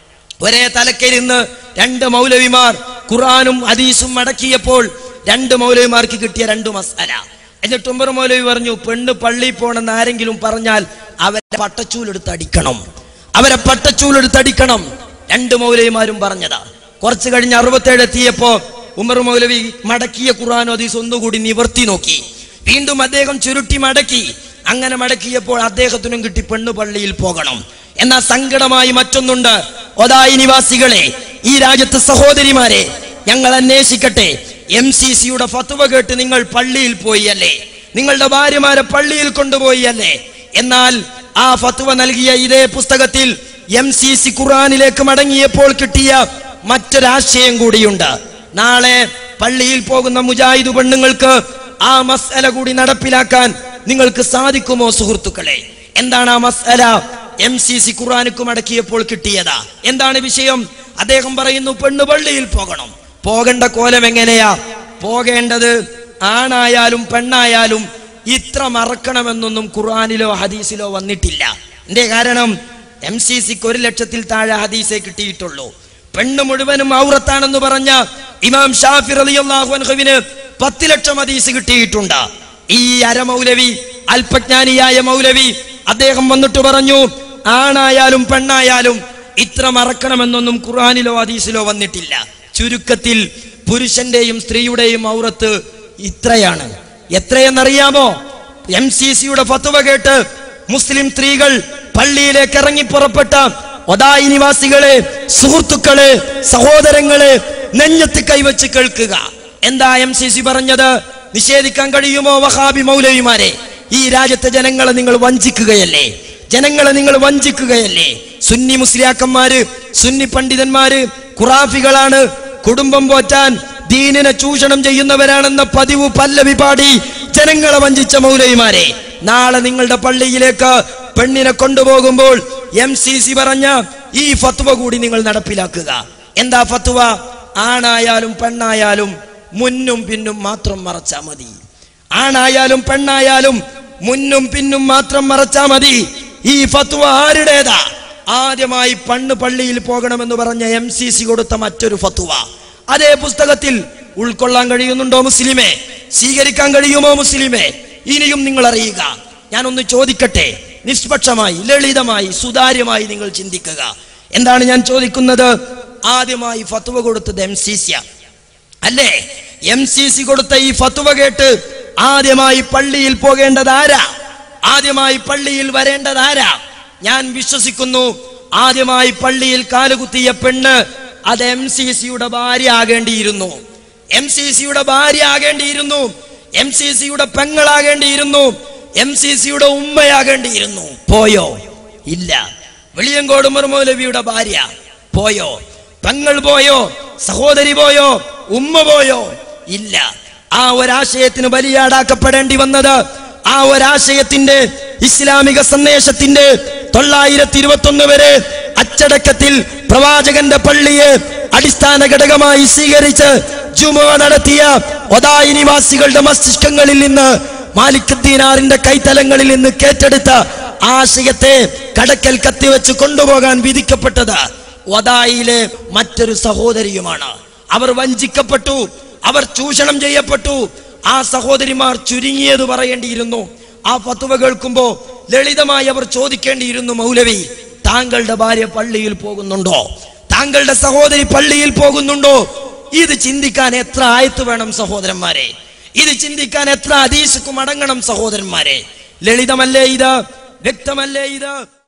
A: ഒരേ തലക്കരിന്ന് രണ്ട് മൗലവിമാർ ഖുറാനും ഹദീസും മടക്കിയപ്പോൾ രണ്ട് മൗലവിമാർക്ക് കിട്ടിയ രണ്ട് മസാല എന്നിട്ട് ഉമ്മർ മൗലവി പറഞ്ഞു പെണ്ണ് പള്ളിയിൽ പോണെന്ന് ആരെങ്കിലും പറഞ്ഞാൽ അവരെ പട്ടച്ചൂലെടുത്ത് അടിക്കണം അവരെ പട്ടച്ചൂലെടുത്ത് അടിക്കണം രണ്ട് മൗലവിമാരും പറഞ്ഞതാ കുറച്ച് കഴിഞ്ഞ് അറുപത്തേഴ് എത്തിയപ്പോ ഉമർ മൗലവി മടക്കിയ ഖുർആൻ ഹദീസ് ഒന്നുകൂടി നിവർത്തി നോക്കി വീണ്ടും അദ്ദേഹം ചുരുട്ടി മടക്കി അങ്ങനെ മടക്കിയപ്പോൾ അദ്ദേഹത്തിനും കിട്ടി പെണ്ണു പള്ളിയിൽ പോകണം എന്നാ സങ്കടമായി മറ്റൊന്നുണ്ട് ഒതായി നിവാസികളെ ഈ രാജ്യത്തെ സഹോദരിമാരെ ഞങ്ങൾ അന്വേഷിക്കട്ടെ എം സി സിയുടെ ഫത്തുവ കേട്ട് നിങ്ങൾ പള്ളിയിൽ പോയി അല്ലേ നിങ്ങളുടെ ഭാര്യമാരെ പള്ളിയിൽ കൊണ്ടുപോയി അല്ലേ എന്നാൽ ആ ഫത്തുവ നൽകിയ ഇതേ പുസ്തകത്തിൽ എം സി സി ഖുർആാനിലേക്ക് മടങ്ങിയപ്പോൾ കിട്ടിയ മറ്റൊരാശയം കൂടിയുണ്ട് നാളെ പള്ളിയിൽ പോകുന്ന മുജാഹിദ് പെണ്ണുങ്ങൾക്ക് ആ മസ്അല കൂടി നടപ്പിലാക്കാൻ നിങ്ങൾക്ക് സാധിക്കുമോ സുഹൃത്തുക്കളെ എന്താണ് ആ മസ്അല എം സി സി ഖുർആാനുക്കും അടക്കിയപ്പോൾ കിട്ടിയതാ എന്താണ് വിഷയം അദ്ദേഹം പറയുന്നു പെണ്ണു പള്ളിയിൽ പോകണം പോകേണ്ട കോലം എങ്ങനെയാ പോകേണ്ടത് ആണായാലും പെണ്ണായാലും ഇത്ര മറക്കണമെന്നൊന്നും ഖുർആാനിലോ ഹദീസിലോ വന്നിട്ടില്ല എന്റെ കാരണം എം സി സിക്ക് ഒരു ലക്ഷത്തിൽ താഴെ ഹദീസേ കിട്ടിയിട്ടുള്ളൂ പെണ്ണ് മുഴുവനും ഔറത്താണെന്ന് പറഞ്ഞ ഇമാം ഷാഫി റളിയല്ലാഹു അൻഹുവിന് പത്ത് ലക്ഷം ഹദീസ് കിട്ടിയിട്ടുണ്ട് ഈ അരമൗലവി അല്പജ്ഞാനിയായ മൗലവി അദ്ദേഹം വന്നിട്ട് പറഞ്ഞു ആണായാലും പെണ്ണായാലും ഇത്ര മറക്കണമെന്നൊന്നും ഖുർആനിലോ ഹദീസിലോ വന്നിട്ടില്ല ചുരുക്കത്തിൽ പുരുഷന്റെയും സ്ത്രീയുടെയും ഔറത്ത് ഇത്രയാണ് എത്രയെന്നറിയാമോ എം സി സിയുടെ ഫത്തുവ കേട്ട് മുസ്ലിം സ്ത്രീകൾ പള്ളിയിലേക്ക് ഇറങ്ങി പുറപ്പെട്ട ഒതായി നിവാസികളെ സുഹൃത്തുക്കളെ സഹോദരങ്ങളെ നെഞ്ഞത്ത് കൈവച്ച് കേൾക്കുക എന്താ എം സി സി പറഞ്ഞത് നിഷേധിക്കാൻ കഴിയുമോ വഹാബി മൗലവിമാരെ ഈ രാജ്യത്തെ ജനങ്ങളെ നിങ്ങൾ വഞ്ചിക്കുകയല്ലേ ജനങ്ങളെ നിങ്ങൾ വഞ്ചിക്കുകയല്ലേ സുന്നി മുസ്ലിയാക്കന്മാര് സുന്നി പണ്ഡിതന്മാര് ഖുറാഫികളാണ് കുടുംബം പോറ്റാൻ ദീനിനെ ചൂഷണം ചെയ്യുന്നവരാണെന്ന പതിവ് പല്ലവി പാടി ജനങ്ങളെ വഞ്ചിച്ച മൗലവിമാരെ നാളെ നിങ്ങളുടെ പള്ളിയിലേക്ക് പെണ്ണിനെ കൊണ്ടുപോകുമ്പോൾ എം സി സി പറഞ്ഞ ഈ ഫത്വ കൂടി നിങ്ങൾ നടപ്പിലാക്കുക എന്താ ഫത്വ ആണായാലും പെണ്ണായാലും മുന്നും പിന്നും മാത്രം മറച്ചാ മതി ആണായാലും പെണ്ണായാലും മുന്നും പിന്നും മാത്രം മറച്ചാ മതി ഈ ഫത്വ ആരുടേതാ ആദ്യമായി പണ്ണ് പള്ളിയിൽ പോകണമെന്ന് പറഞ്ഞ എം സി സി കൊടുത്ത മറ്റൊരു ഫത്വ അതേ പുസ്തകത്തിൽ ഉൾക്കൊള്ളാൻ കഴിയുന്നുണ്ടോ മുസ്ലിമേ സ്വീകരിക്കാൻ കഴിയുമോ മുസ്ലിമേ ഇനിയും നിങ്ങൾ അറിയുക ഞാനൊന്ന് ചോദിക്കട്ടെ നിഷ്പക്ഷമായി ലളിതമായി സുതാര്യമായി നിങ്ങൾ ചിന്തിക്കുക എന്താണ് ഞാൻ ചോദിക്കുന്നത് ആദ്യമായി ഫത്വ കൊടുത്തത് എം സി സി അല്ലേ എം സി സി കൊടുത്ത ഈ ഫത്വ കേട്ട് ആദ്യമായി പള്ളിയിൽ പോകേണ്ടത് ആരാ ആദ്യമായി പള്ളിയിൽ വരേണ്ടത് ആരാ ഞാൻ വിശ്വസിക്കുന്നു ആദ്യമായി പള്ളിയിൽ കാലുകുത്തിയ പെണ്ണ് അത് എം സി സിയുടെ ഭാര്യ ആകേണ്ടിയിരുന്നു എം സി സിയുടെ ഭാര്യ ആകേണ്ടിയിരുന്നു എം സി സിയുടെ പെങ്ങളാകേണ്ടിയിരുന്നു എം സി സിയുടെ ഉമ്മയാകേണ്ടിയിരുന്നു പോയോ ഇല്ല വെളിയങ്കോട് മറുമൗലവിയുടെ ഭാര്യ പോയോ പെങ്ങൾ പോയോ സഹോദരി പോയോ ഉമ്മ പോയോ ഇല്ല ആ ഒരാശയത്തിന് ബലിയാടാക്കപ്പെടേണ്ടി വന്നത് ആ ഒരാശയത്തിന്റെ ഇസ്ലാമിക സന്ദേശത്തിന്റെ തൊള്ളായിരത്തി ഇരുപത്തി ഒന്ന് വരെ അച്ചടക്കത്തിൽ പ്രവാചകന്റെ പള്ളിയെ അടിസ്ഥാന ഘടകമായി സ്വീകരിച്ച് ജുമ നടത്തിയ ഒതായി നിവാസികളുടെ മസ്തിഷ്കങ്ങളിൽ നിന്ന് മാലിക് ദീനാറിന്റെ കൈത്തലങ്ങളിൽ നിന്ന് കേറ്റെടുത്ത ആശയത്തെ കടക്കൽ കത്തിവെച്ച് കൊണ്ടുപോകാൻ വിധിക്കപ്പെട്ടത് വദായിലെ മറ്റൊരു സഹോദരിയുമാണ് അവർ വഞ്ചിക്കപ്പെട്ടു അവർ ചൂഷണം ചെയ്യപ്പെട്ടു ആ സഹോദരിമാർ ചുരുങ്ങിയത് പറയേണ്ടിയിരുന്നു ആ ഫത്തുവ കേൾക്കുമ്പോ ലളിതമായി അവർ ചോദിക്കേണ്ടിയിരുന്നു മൗലവി താങ്കളുടെ ഭാര്യ പള്ളിയിൽ പോകുന്നുണ്ടോ താങ്കളുടെ സഹോദരി പള്ളിയിൽ പോകുന്നുണ്ടോ ഇത് ചിന്തിക്കാൻ എത്ര ആയത്ത് വേണം സഹോദരന്മാരെ ഇത് ചിന്തിക്കാൻ എത്ര അതീശക്കും അടങ്ങണം സഹോദരന്മാരെ ലളിതമല്ലേ ഇത് വ്യക്തമല്ലേ ഇത്